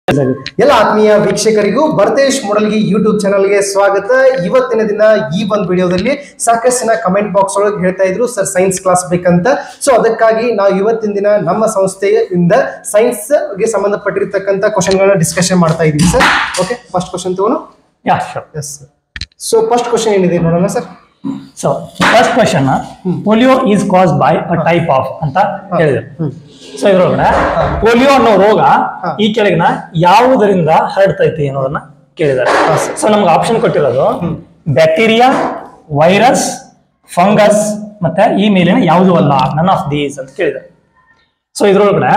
ಎಲ್ಲ ಆತ್ಮೀಯ ವೀಕ್ಷಕರಿಗೂ ಭರತೇಶ್ ಮುಡಲ್ಗಿ ಯೂಟ್ಯೂಬ್ ಚಾನಲ್ಗೆ ಸ್ವಾಗತ ಇವತ್ತಿನ ದಿನ ಈ ಒಂದು ವಿಡಿಯೋದಲ್ಲಿ ಸಾಕಷ್ಟು ಜನ ಕಮೆಂಟ್ ಬಾಕ್ಸ್ ಒಳಗೆ ಹೇಳ್ತಾ ಇದ್ರು ಸರ್ ಸೈನ್ಸ್ ಕ್ಲಾಸ್ ಬೇಕಂತ ಸೊ ಅದಕ್ಕಾಗಿ ನಾವು ಇವತ್ತಿನ ದಿನ ನಮ್ಮ ಸಂಸ್ಥೆಯಿಂದ ಸೈನ್ಸ್ ಗೆ ಸಂಬಂಧಪಟ್ಟಿರ್ತಕ್ಕಂಥ ಕ್ವಶನ್ಗಳನ್ನ ಡಿಸ್ಕಷನ್ ಮಾಡ್ತಾ ಇದೀವಿ ಸರ್ ಓಕೆ ಫಸ್ಟ್ ಕ್ವಶನ್ ತಗೋಣ yeah sure yes so first question ಏನಿದೆ ನೋಡೋಣ sir so first question polio is cause by a type of ಅಂತ ಹೇಳಿದ್ರು ಸೊ ಇದ್ರೊಳಗಡೆ ಪೋಲಿಯೋ ಅನ್ನೋ ರೋಗ ಈ ಕೆಳಗಿನ ಯಾವುದರಿಂದ ಹರಡ್ತೈತಿ ಅನ್ನೋದನ್ನ ಕೇಳಿದ್ದಾರೆ ಸೊ ನಮ್ಗೆ ಆಪ್ಷನ್ ಕೊಟ್ಟಿರೋದು ಬ್ಯಾಕ್ಟೀರಿಯಾ ವೈರಸ್ ಫಂಗಸ್ ಮತ್ತೆ ಈ ಮೇಲಿನ ಯಾವುದು ಅಲ್ಲ ನನ್ ಆಫ್ ದೀಸ್ ಅಂತ ಕೇಳಿದ್ದಾರೆ ಸೊ ಇದ್ರೊಳಗಡೆ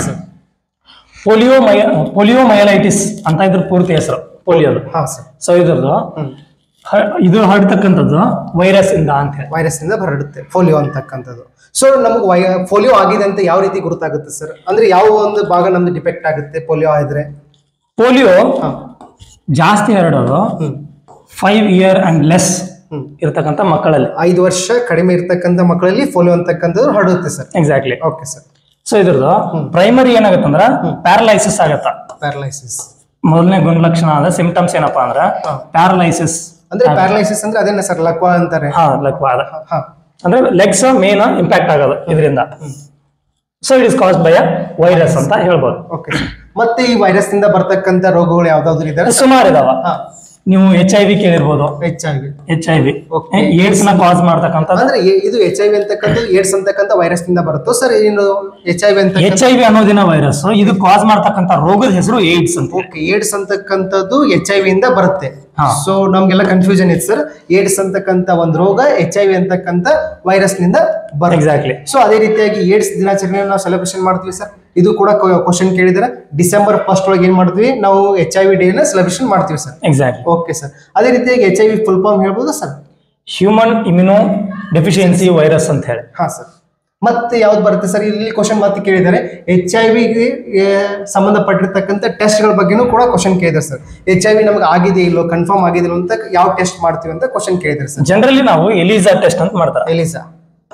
ಪೋಲಿಯೋ ಮಯ ಪೋಲಿಯೋ ಮಯಲೈಟಿಸ್ ಅಂತ ಇದ್ರ ಪೂರ್ತಿ ಹೆಸರು ಪೋಲಿಯೋದು ಹಾ ಸರ್ ಸೊ ಇದ್ರದ್ದು ಹ- ಇದು ಹರಡ್ತಕ್ಕಂಥದ್ದು ವೈರಸ್ ಇಂದ ಅಂತ ಹೇಳಿ ವೈರಸ್ ಇಂದ ಹರಡುತ್ತೆ ಫೋಲಿಯೋ ಅಂತಕ್ಕಂಥದ್ದು ಸೊ ನಮಗೆ ವೈ ಫೋಲಿಯೋ ಆಗಿದೆ ಅಂತ ಯಾವ ರೀತಿ ಗುರುತಾಗುತ್ತೆ ಸರ್ ಅಂದ್ರೆ ಯಾವ ಒಂದು ಭಾಗ ನಮ್ದು ಡಿಪೆಕ್ಟ್ ಆಗುತ್ತೆ ಪೋಲಿಯೋ ಆದ್ರೆ ಪೋಲಿಯೋ ಹಾ ಜಾಸ್ತಿ ಹರಡೋದು hmm five year and less hmm ಇರತಕ್ಕಂಥ ಮಕ್ಕಳಲ್ಲಿ ಐದು ವರ್ಷ ಕಡಿಮೆ ಇರ್ತಕ್ಕಂಥ ಮಕ್ಕಳಲ್ಲಿ ಫೋಲಿಯೋ ಅಂತಕ್ಕಂಥದ್ದು ಹರಡುತ್ತೆ sir exactly okay sir so ಇದ್ರದ್ದು ಪ್ರೈಮರಿ ಏನಾಗತ್ತಂದ್ರ ಪ್ಯಾರಲೈಸಿಸ್ ಆಗತ್ತ ಪ್ಯಾರಲೈಸಿಸ್ ಮೊದಲನೇ ಗುಣಲಕ್ಷಣ ಅಂದ್ರೆ ಸಿಂಪ್ಟಮ್ಸ್ ಏನಪ್ಪಾ ಅಂದ್ರ ಪ್ಯಾರಲೈಸಿಸ್ ಅಂದ್ರೆ ಪ್ಯಾರಲೈಸಿಸ್ ಅಂದ್ರೆ ಅದೇನ ಸರ್ ಲಕ್ವಾ ಅಂತಾರೆ ಹಾ ಲಕ್ವಾದ ಹಾ ಅಂದ್ರೆ ಲೆಗ್ಸ್ ಮೇನ್ ಇಂಪ್ಯಾಕ್ಟ್ ಆಗೋದು ಇದರಿಂದ so it is cause by a virus ಅಂತ ಹೇಳ್ಬೋದು ಓಕೆ ಮತ್ತೆ ಈ ವೈರಸ್ ನಿಂದ ಬರ್ತಕ್ಕಂಥ ರೋಗಗಳು ಯಾವ್ದಾದ್ರು ಇದಾವೆ ಸುಮಾರು ಇದಾವ ಹಾ ನೀವು ಎಚ್ ಐ ವಿ ಕೇಳಿರ್ಬೋದು ಹೆಚ್ಚಾಗಿ H I V Okay. AIDS ನ ಕಾಸ್ ಮಾಡ್ತಕ್ಕಂಥದ್ದು ಅಂದ್ರೆ ಎ- ಇದು ಎಚ್ ಐ ವಿ ಅಂತಕ್ಕಂಥದ್ದು ಏಡ್ಸ್ ಅಂತಕ್ಕಂಥ ವೈರಸ್ ನಿಂದ ಬರುತ್ತೋ ಸರ್ ಏನು ಎಚ್ ಐ ವಿ ಅಂತ ಎಚ್ ಐ ವಿ ಅನ್ನೋದಿನ ವೈರಸ್ ಇದು ಕಾಸ್ ಮಾಡ್ತಕ್ಕಂಥ ರೋಗದ ಹೆಸರು ಏಡ್ಸ್ ಅಂತ ಓಕೆ ಏಡ್ಸ್ ಅಂತಕ್ಕಂಥದ್ದು ಎಚ್ ಐ ವಿ ಇಂದ ಬರುತ್ತೆ ಹಾ. ಸೊ ನಮ್ಗೆಲ್ಲ ಕನ್ಫ್ಯೂಷನ್ ಇತ್ತು ಸರ್ ಏಡ್ಸ್ ಅಂತಕ್ಕಂಥ ಒಂದು ರೋಗ ಎಚ್ ಐ ವಿ ಅಂತಕ್ಕಂಥ ವೈರಸ್ ನಿಂದ ಬರುತ್ತೆ ಎಕ್ಸಾಕ್ಟ್ಲಿ ಸೊ ಅದೇ ರೀತಿಯಾಗಿ ಏಡ್ಸ್ ದಿನಾಚರಣೆ ನಾವು ಸೆಲೆಬ್ರೇಷನ್ ಮಾಡ್ತೀವಿ ಸರ್ ಇದು ಕೂಡ ಕ್ವಶನ್ ಕೇಳಿದ್ರೆ ಡಿಸೆಂಬರ್ ಫಸ್ಟ್ ಒಳಗೆ ಏನ್ ಮಾಡ್ತೀವಿ ನಾವು ಎಚ್ ಐ ವಿ ಡೇ ನ ಸೆಲೆಬ್ರೇಷನ್ ಮಾಡ್ತೀವಿ ಸರ್ ಎಕ್ಸಾಕ್ಟ್ಲಿ ಓಕೆ ಸರ್ ಅದೇ ರೀತಿಯಾಗಿ H I V full form ಹೇಳ್ಬೋದು sir human immunodeficiency virus ಅಂತ ಹೇಳಿ ಹಾ ಸರ್ ಮತ್ತೆ ಯಾವ್ದು ಬರುತ್ತೆ ಸರ್ ಇಲ್ಲಿ ಕ್ವಶನ್ ಮತ್ತೆ ಕೇಳಿದ್ದಾರೆ ಎಚ್ ಐ ವಿಗೆ ಸಂಬಂಧಪಟ್ಟಿರ್ತಕ್ಕಂಥ ಟೆಸ್ಟ್ಗಳ ಬಗ್ಗೆನೂ ಕೂಡ ಕ್ವಶನ್ ಕೇಳಿದ್ದಾರೆ ಸರ್ ಎಚ್ ಐ ವಿ ನಮ್ಗೆ ಆಗಿದೆ ಇಲ್ಲೋ ಕನ್ಫರ್ಮ್ ಆಗಿದೆ ಇಲ್ಲೋ ಅಂತ ಯಾವ ಟೆಸ್ಟ್ ಮಾಡ್ತೀವಿ ಅಂತ ಕ್ವಶನ್ ಕೇಳಿದ್ದಾರೆ ಸರ್ ಜನರಲಿ ನಾವು ಎಲಿಸಾ ಟೆಸ್ಟ್ ಅಂತ ಮಾಡ್ತಾರೆ ELISA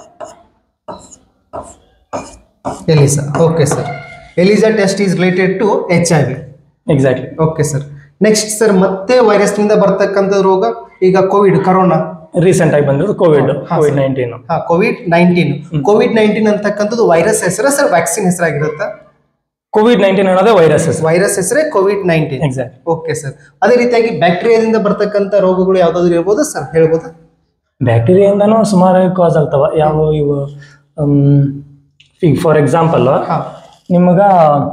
ELISA okay sir ELISA test is related to H I V exactly okay sir next sir ಮತ್ತೆ ವೈರಸ್ನಿಂದ ಬರ್ತಕ್ಕಂಥ ರೋಗ ಈಗ ಕೋವಿಡ್ ಕರೋನಾ ರೀಸೆಂಟ್ ಆಗಿ ಬಂದಿರೋದು ಕೋವಿಡ್ ಕೋವಿಡ್ ನೈನ್ಟೀನ್ ಹಾ ಕೋವಿಡ್ ನೈನ್ಟೀನ್ ಕೋವಿಡ್ ನೈನ್ಟೀನ್ ಅಂತಕ್ಕಂಥದ್ದು ವೈರಸ್ ಹೆಸರ ಸರ್ ವ್ಯಾಕ್ಸಿನ್ ಹೆಸರಾಗಿರುತ್ತಾ ಕೋವಿಡ್ ನೈನ್ಟೀನ್ ಅನ್ನೋದೇ ವೈರಸ್ ವೈರಸ್ ಹೆಸರೇ Covid nineteen exact okay sir ಅದೇ ರೀತಿಯಾಗಿ ಬ್ಯಾಕ್ಟೀರಿಯಾದಿಂದ ಬರ್ತಕ್ಕಂಥ ರೋಗಗಳು ಯಾವ್ದಾದ್ರು ಇರ್ಬೋದು ಸರ್ ಹೇಳ್ಬೋದಾ ಬ್ಯಾಕ್ಟೀರಿಯಾದಿಂದನೂ ಸುಮಾರು ಕಾಸ್ ಆಗ್ತಾವ ಯಾವ ಇವು ಈಗ ಫಾರ್ ಎಕ್ಸಾಂಪಲ್ ಹಾ ನಿಮಗ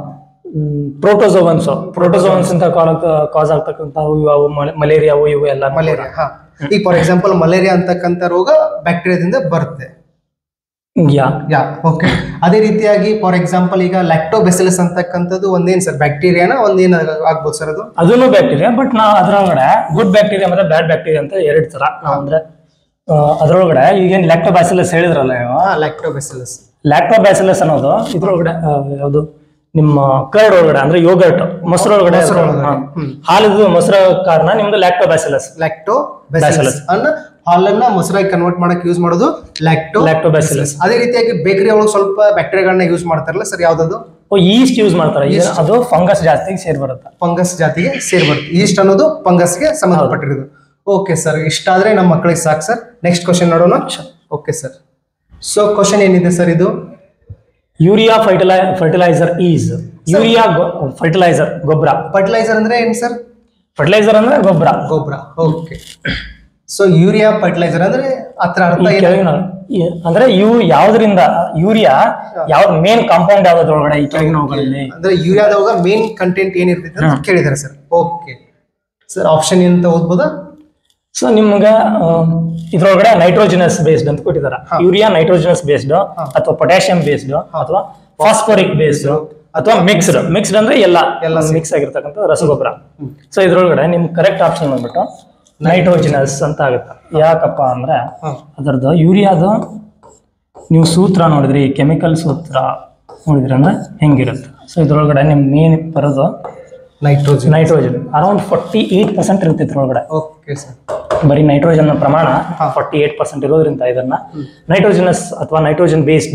ಪ್ರೋಟೋಸೋವನ್ಸ್ ಪ್ರೋಟೋಸೋವನ್ಸ್ ಅಂತ ಕಾಸ್ ಆಗ್ತಕ್ಕಂಥವು ಇವು ಮಲೇರಿಯಾವು ಇವು ಎಲ್ಲ ಮಲೇರಿಯಾ ಹಾ ಈಗ ಫಾರ್ ಎಕ್ಸಾಂಪಲ್ ಮಲೇರಿಯಾ ಅಂತಕ್ಕಂಥ ರೋಗ ಬ್ಯಾಕ್ಟೀರಿಯಾದಿಂದ ಬರುತ್ತೆ ಯಾ ಯಾ ಓಕೆ ಅದೇ ರೀತಿಯಾಗಿ ಫಾರ್ ಎಕ್ಸಾಂಪಲ್ ಈಗ ಲ್ಯಾಕ್ಟೋಬೆಸಿಲಸ್ ಅಂತಕ್ಕಂಥದ್ದು ಒಂದೇನ್ ಸರ್ ಬ್ಯಾಕ್ಟೀರಿಯಾನ ಒಂದೇನ್ ಆಗ್ಬೋದು ಸರ್ ಅದು ಅದನ್ನು ಬ್ಯಾಕ್ಟೀರಿಯಾ ಬಟ್ ನಾ ಅದ್ರೊಳಗಡೆ ಗುಡ್ ಬ್ಯಾಕ್ಟೀರಿಯಾ ಮತ್ತೆ ಬ್ಯಾಡ್ ಬ್ಯಾಕ್ಟೀರಿಯಾ ಅಂತ ಎರಡು ತರ ನಾವ್ ಅಂದ್ರೆ ಆ, ಅದ್ರೊಳಗಡೆ ಈಗೇನ್ ಲ್ಯಾಕ್ಟೋಬ್ಯಾಸಿಲಸ್ ಹೇಳಿದ್ರಲ್ಲ ನೀವು ಹಾ ಲ್ಯಾಕ್ಟೋಬೆಸಿಲಸ್ ಲ್ಯಾಕ್ಟೋಬ್ಯಾಸಿಲಸ್ ಅನ್ನೋದು ಇದ್ರೊಳಗಡೆ ಆ, ಯಾವುದು ನಿಮ್ಮ ಕರ್ಡ್ ಒಳಗಡೆ ಅಂದ್ರೆ ಯೋಗರ್ಟ್ ಮೊಸರೊಳಗಡೆ ಮೊಸರೊಳಗಡೆ. ಹಾ. ಹ್ಮ್. ಹಾಲಿದು ಮೊಸರ ಕಾರಣ ನಿಮ್ದು ಲ್ಯಾಕ್ಟೋಬ್ಯಾಸಿಲಸ್ ಲ್ಯಾಕ್ಟೋಬೆಸಿಲಸ್ ಅನ್ನ ಹಾಲನ್ನ ಮೊಸರಾಗಿ ಕನ್ವರ್ಟ್ ಮಾಡಕ್ ಯೂಸ್ ಮಾಡೋದು ಲ್ಯಾಕ್ಟೋ ಲ್ಯಾಕ್ಟೋಬ್ಯಾಸಿಲಸ್ ಅದೇ ರೀತಿಯಾಗಿ ಬೇಕರಿ ಒಳಗೆ ಸ್ವಲ್ಪ ಬ್ಯಾಕ್ಟೀರಿಯಾಗಳನ್ನ ಯೂಸ್ ಮಾಡ್ತಾರಲ್ಲ ಸರ್ ಯಾವ್ದದು ಈಸ್ಟ್ ಯೂಸ್ ಮಾಡ್ತಾರೆ ಇದು- ಅದು ಫಂಗಸ್ ಜಾಸ್ತಿ ಸೇರ್ ಬರುತ್ತೆ ಫಂಗಸ್ ಜಾತಿಗೆ ಸೇರ್ಬರುತ್ತೆ ಈಸ್ಟ್ ಅನ್ನೋದು ಫಂಗಸ್ಗೆ ಸಂಬಂಧಪಟ್ಟಿರೋದು ಓಕೆ ಸರ್ ಇಷ್ಟಾದ್ರೆ ನಮ್ಮ ಮಕ್ಕಳಿಗೆ ಸಾಕು ಸರ್ ನೆಕ್ಸ್ಟ್ ಕ್ವಶನ್ ನೋಡೋಣ ಓಕೆ ಸರ್ ಸೊ ಕ್ವಶನ್ ಏನಿದೆ ಸರ್ ಇದು urea fertilise fertiliser is urea fertiliser ಗೊಬ್ಬರ ಫರ್ಟಿಲೈಸರ್ ಅಂದ್ರೆ ಏನ್ ಸರ್ ಫರ್ಟಿಲೈಸರ್ ಅಂದ್ರೆ ಗೊಬ್ಬರ ಗೊಬ್ಬರ ಓಕೆ ಸೊ ಯೂರಿಯಾ ಫರ್ಟಿಲೈಸರ್ ಅಂದ್ರೆ ಅದ್ರ ಅರ್ಥ ಈ ಏನು ಕೆಳಗಿನ ಈ- ಅಂದ್ರೆ ಇವು ಯಾವ್ದ್ರಿಂದ ಯೂರಿಯಾ ಯಾವ್ದು ಮೇನ್ ಕಾಂಪೌಂಡ್ ಯಾವ್ದ್ರೊಳಗಡೆ ಈ ಕೆಳಗಿನವುಗಳಲ್ಲಿ ಅಂದ್ರೆ ಯೂರಿಯಾದಾಗ ಮೇನ್ ಕಂಟೆಂಟ್ ಏನಿರ್ತೈತೆ ಅಂತ ಕೇಳಿದ್ದಾರೆ ಸರ್ ಓಕೆ ಸರ್ ಆಪ್ಷನ್ ಏನಂತ ಓದ್ಬೋದಾ ಸೊ ನಿಮ್ಗ ಆ, ಇದ್ರೊಳಗಡೆ ನೈಟ್ರೋಜಿನಸ್ ಬೇಸ್ಡ್ ಅಂತ ಕೊಟ್ಟಿದಾರ ಯೂರಿಯಾ ನೈಟ್ರೋಜಿನಸ್ ಬೇಸ್ಡ್ ಅಥವಾ ಪೊಟ್ಯಾಷಿಯಂ ಬೇಸ್ಡ್ ಅಥವಾ ಫಾಸ್ಫೋರಿಕ್ ಬೇಸ್ಡ್ ಅಥವಾ ಮಿಕ್ಸ್ಡ್ ಮಿಕ್ಸ್ಡ್ ಅಂದ್ರೆ ಎಲ್ಲ ಎಲ್ಲ ಮಿಕ್ಸ್ ಆಗಿರ್ತಕ್ಕಂಥ ರಸಗೊಬ್ಬರ ಸೊ ಇದ್ರೊಳಗಡೆ ನಿಮ್ ಕರೆಕ್ಟ್ ಆಪ್ಷನ್ ಬಂದ್ಬಿಟ್ಟು ನೈಟ್ರೋಜಿನಸ್ ಅಂತ ಆಗುತ್ತೆ ಯಾಕಪ್ಪ ಅಂದ್ರೆ ಹಾ. ಅದರದ್ದು ಯೂರಿಯಾದು ನೀವು ಸೂತ್ರ ನೋಡಿದ್ರಿ ಕೆಮಿಕಲ್ ಸೂತ್ರ ನೋಡಿದ್ರಿ ಅಂದ್ರೆ ಹೆಂಗಿರುತ್ತೆ ಸೊ ಇದ್ರೊಳಗಡೆ ನಿಮ್ ಮೇನ್ ಬರೋದು nitrogen nitrogen around forty eight percent ಇರುತ್ತೆ ಇದ್ರೊಳಗಡೆ ಓಕೆ ಸರ್ ಬರೀ ನೈಟ್ರೋಜನ್ ಪ್ರಮಾಣ ಫಾರ್ಟಿ ಏಟ್ ಪರ್ಸೆಂಟ್ ಇರೋದ್ರಿಂದ ಇದನ್ನ ನೈಟ್ರೋಜನಸ್ ಅಥವಾ ನೈಟ್ರೋಜನ್ ಬೇಸ್ಡ್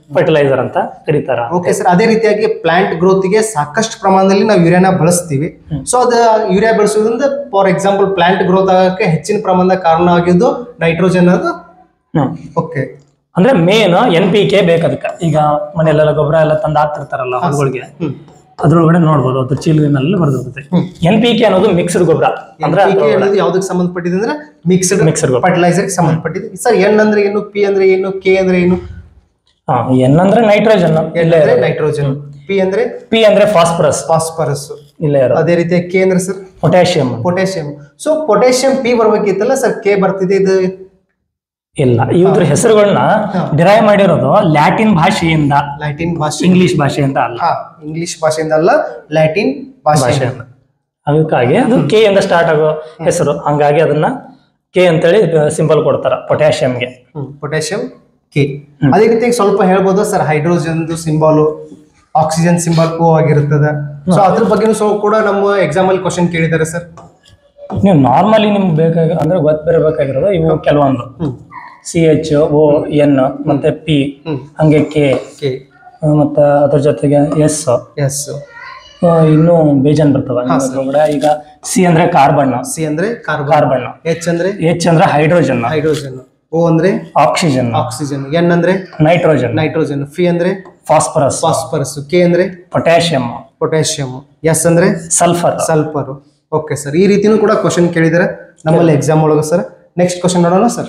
ಫರ್ಟಿಲೈಸರ್ ಅಂತ ಕರೀತಾರ ಓಕೆ ಸರ್ ಅದೇ ರೀತಿಯಾಗಿ ಪ್ಲಾಂಟ್ ಗ್ರೋತ್ಗೆ ಸಾಕಷ್ಟು ಪ್ರಮಾಣದಲ್ಲಿ ನಾವು ಯೂರಿಯಾನ ಬಳಸ್ತೀವಿ ಸೊ ಅದು ಯೂರಿಯಾ ಬಳಸೋದ್ರಿಂದ ಫಾರ್ ಎಕ್ಸಾಂಪಲ್ ಪ್ಲಾಂಟ್ ಗ್ರೋತ್ ಆಗಕ್ಕೆ ಹೆಚ್ಚಿನ ಪ್ರಮಾಣದ ಕಾರಣ ಆಗಿದ್ದು ನೈಟ್ರೋಜನ್ ಅದು ಹ್ಮ್ ಓಕೆ ಅಂದ್ರೆ ಮೇನ್ ಎನ್ ಪಿ ಕೆ ಬೇಕು ಅದಕ್ಕೆ ಈಗ ಮನೆಯಲ್ಲೆಲ್ಲ ಗೊಬ್ಬರ ಎಲ್ಲ ತಂದು ಹಾಕ್ತಿರ್ತಾರಲ್ಲ ಹೊಲಗಳಿಗೆ ಹ್ಮ್ ಅದ್ರೊಳಗಡೆ ನೋಡ್ಬೋದು ಅದ್ರ ಚೀಲಿನಲ್ಲಿ ಬರ್ದಿರುತ್ತೆ ಹ್ಮ್. ಎನ್ ಪಿ ಕೆ ಅನ್ನೋದು ಮಿಕ್ಸ್ಡ್ ಗೊಬ್ಬರ ಅಂದ್ರೆ NPK ಅನ್ನೋದು ಯಾವ್ದಕ್ಕೆ ಸಂಬಂಧಪಟ್ಟಿದೆ ಅಂದ್ರೆ ಮಿಕ್ಸ್ಡ್ Mixed ಗೊಬ್ಬರ. ಫರ್ಟಿಲೈಸರ್ ಸಂಬಂಧಪಟ್ಟಿದೆ ಸರ್ ಎನ್ ಅಂದ್ರೆ ಏನು ಪಿ ಅಂದ್ರೆ ಏನು ಕೆ ಅಂದ್ರೆ ಏನು ಹಾ, ಎನ್ ಅಂದ್ರೆ ನೈಟ್ರೋಜನ್ ಎನ್ ಇಲ್ಲೇ ಅಂದ್ರೆ ನೈಟ್ರೋಜನ್ ಪಿ ಅಂದ್ರೆ ಪಿ ಅಂದ್ರೆ ಫಾಸ್ಫರಸ್ ಫಾಸ್ಫರಸ್ ಇಲ್ಲೇ ಇರೋದು ಅದೇ ರೀತಿ ಕೆ ಅಂದ್ರೆ sir potassium potassium so potassium P ಬರ್ಬೇಕಿತ್ತಲ್ಲ ಸರ್ ಕೆ ಬರ್ತಿದೆ ಇದು ಇಲ್ಲ ಇವ್ರ ಹೆಸರುಗಳನ್ನ ಡಿರೈವ್ ಮಾಡಿರೋದು ಲ್ಯಾಟಿನ್ ಭಾಷೆಯಿಂದ ಲ್ಯಾಟಿನ್ ಭಾಷೆ ಇಂಗ್ಲಿಷ್ ಭಾಷೆಯಿಂದ ಅಲ್ಲ ಹಾ ಇಂಗ್ಲಿಷ್ ಭಾಷೆಯಿಂದ ಅಲ್ಲ ಲ್ಯಾಟಿನ್ ಭಾಷೆ ಭಾಷೆಯಿಂದ ಅದಕ್ಕಾಗಿ ಅದು ಕೆ ಇಂದ ಸ್ಟಾರ್ಟ್ ಆಗೋ ಹೆಸರು ಹಂಗಾಗಿ ಅದನ್ನ ಕೆ ಅಂತೇಳಿ ಸಿಂಬಲ್ ಕೊಡ್ತಾರ ಪೊಟ್ಯಾಷಿಯಂಗೆ ಪೊಟ್ಯಾಷಿಯಂ ಕೆ ಅದೇ ರೀತಿ ಸ್ವಲ್ಪ ಹೇಳ್ಬೋದು sir hydrogen symbol oxygen symbol O ಆಗಿರ್ತದೆ ಸೊ ಅದ್ರ ಬಗ್ಗೆನೂ ಸ್ವಲ್ಪ ಕೂಡ ನಮ್ಮ ಎಕ್ಸಾಮ್ ಅಲ್ಲಿ ಕ್ವಶನ್ ಕೇಳಿದ್ದಾರೆ ಸರ್ ನೀವು ನಾರ್ಮಲಿ ನಿಮ್ಗೆ ಬೇಕಾಗಿ ಅಂದ್ರೆ ಗೊತ್ತಿರಬೇಕಾಗಿರೋದು ಇವು ಕೆಲವೊಂದು ಸಿ ಎಚ್ ಓ ಎನ್ ಮತ್ತೆ ಪಿ ಹ್ಮ್. ಹಂಗೆ ಕೆ ಕೆ ಮತ್ತೆ ಅದ್ರ ಜೊತೆಗೆ ಎಸ್ ಎಸ್ ಇನ್ನೂ ಬೇಜಾನ್ ಬರ್ತವೆ ಅದ್ರೊಳಗಡೆ ಈಗ ಸಿ ಅಂದ್ರೆ ಕಾರ್ಬನ್ ಸಿ ಅಂದ್ರೆ ಕಾರ್ಬನ್ ಕಾರ್ಬನ್ ಎಚ್ ಅಂದ್ರೆ ಎಚ್ ಅಂದ್ರೆ ಹೈಡ್ರೋಜನ್ ಹೈಡ್ರೋಜನ್ ಓ ಅಂದ್ರೆ ಆಕ್ಸಿಜನ್ ಆಕ್ಸಿಜನ್ ಎನ್ ಅಂದ್ರೆ ನೈಟ್ರೋಜನ್ ನೈಟ್ರೋಜನ್ ಫಿ ಅಂದ್ರೆ ಫಾಸ್ಫರಸ್ ಫಾಸ್ಫರಸ್ ಕೆ ಅಂದ್ರೆ ಪೊಟ್ಯಾಷಿಯಂ ಪೊಟ್ಯಾಷಿಯಂ ಎಸ್ ಅಂದ್ರೆ ಸಲ್ಫರ್ ಸಲ್ಫರ್ ಓಕೆ ಸರ್ ಈ ರೀತಿನೂ ಕೂಡ ಕ್ವಶನ್ ಕೇಳಿದ್ದಾರೆ ನಮ್ಮಲ್ಲಿ ಎಕ್ಸಾಮ್ ಒಳಗೆ ಸರ್ ನೆಕ್ಸ್ಟ್ ಕ್ವಶನ್ ನೋಡೋಣ sir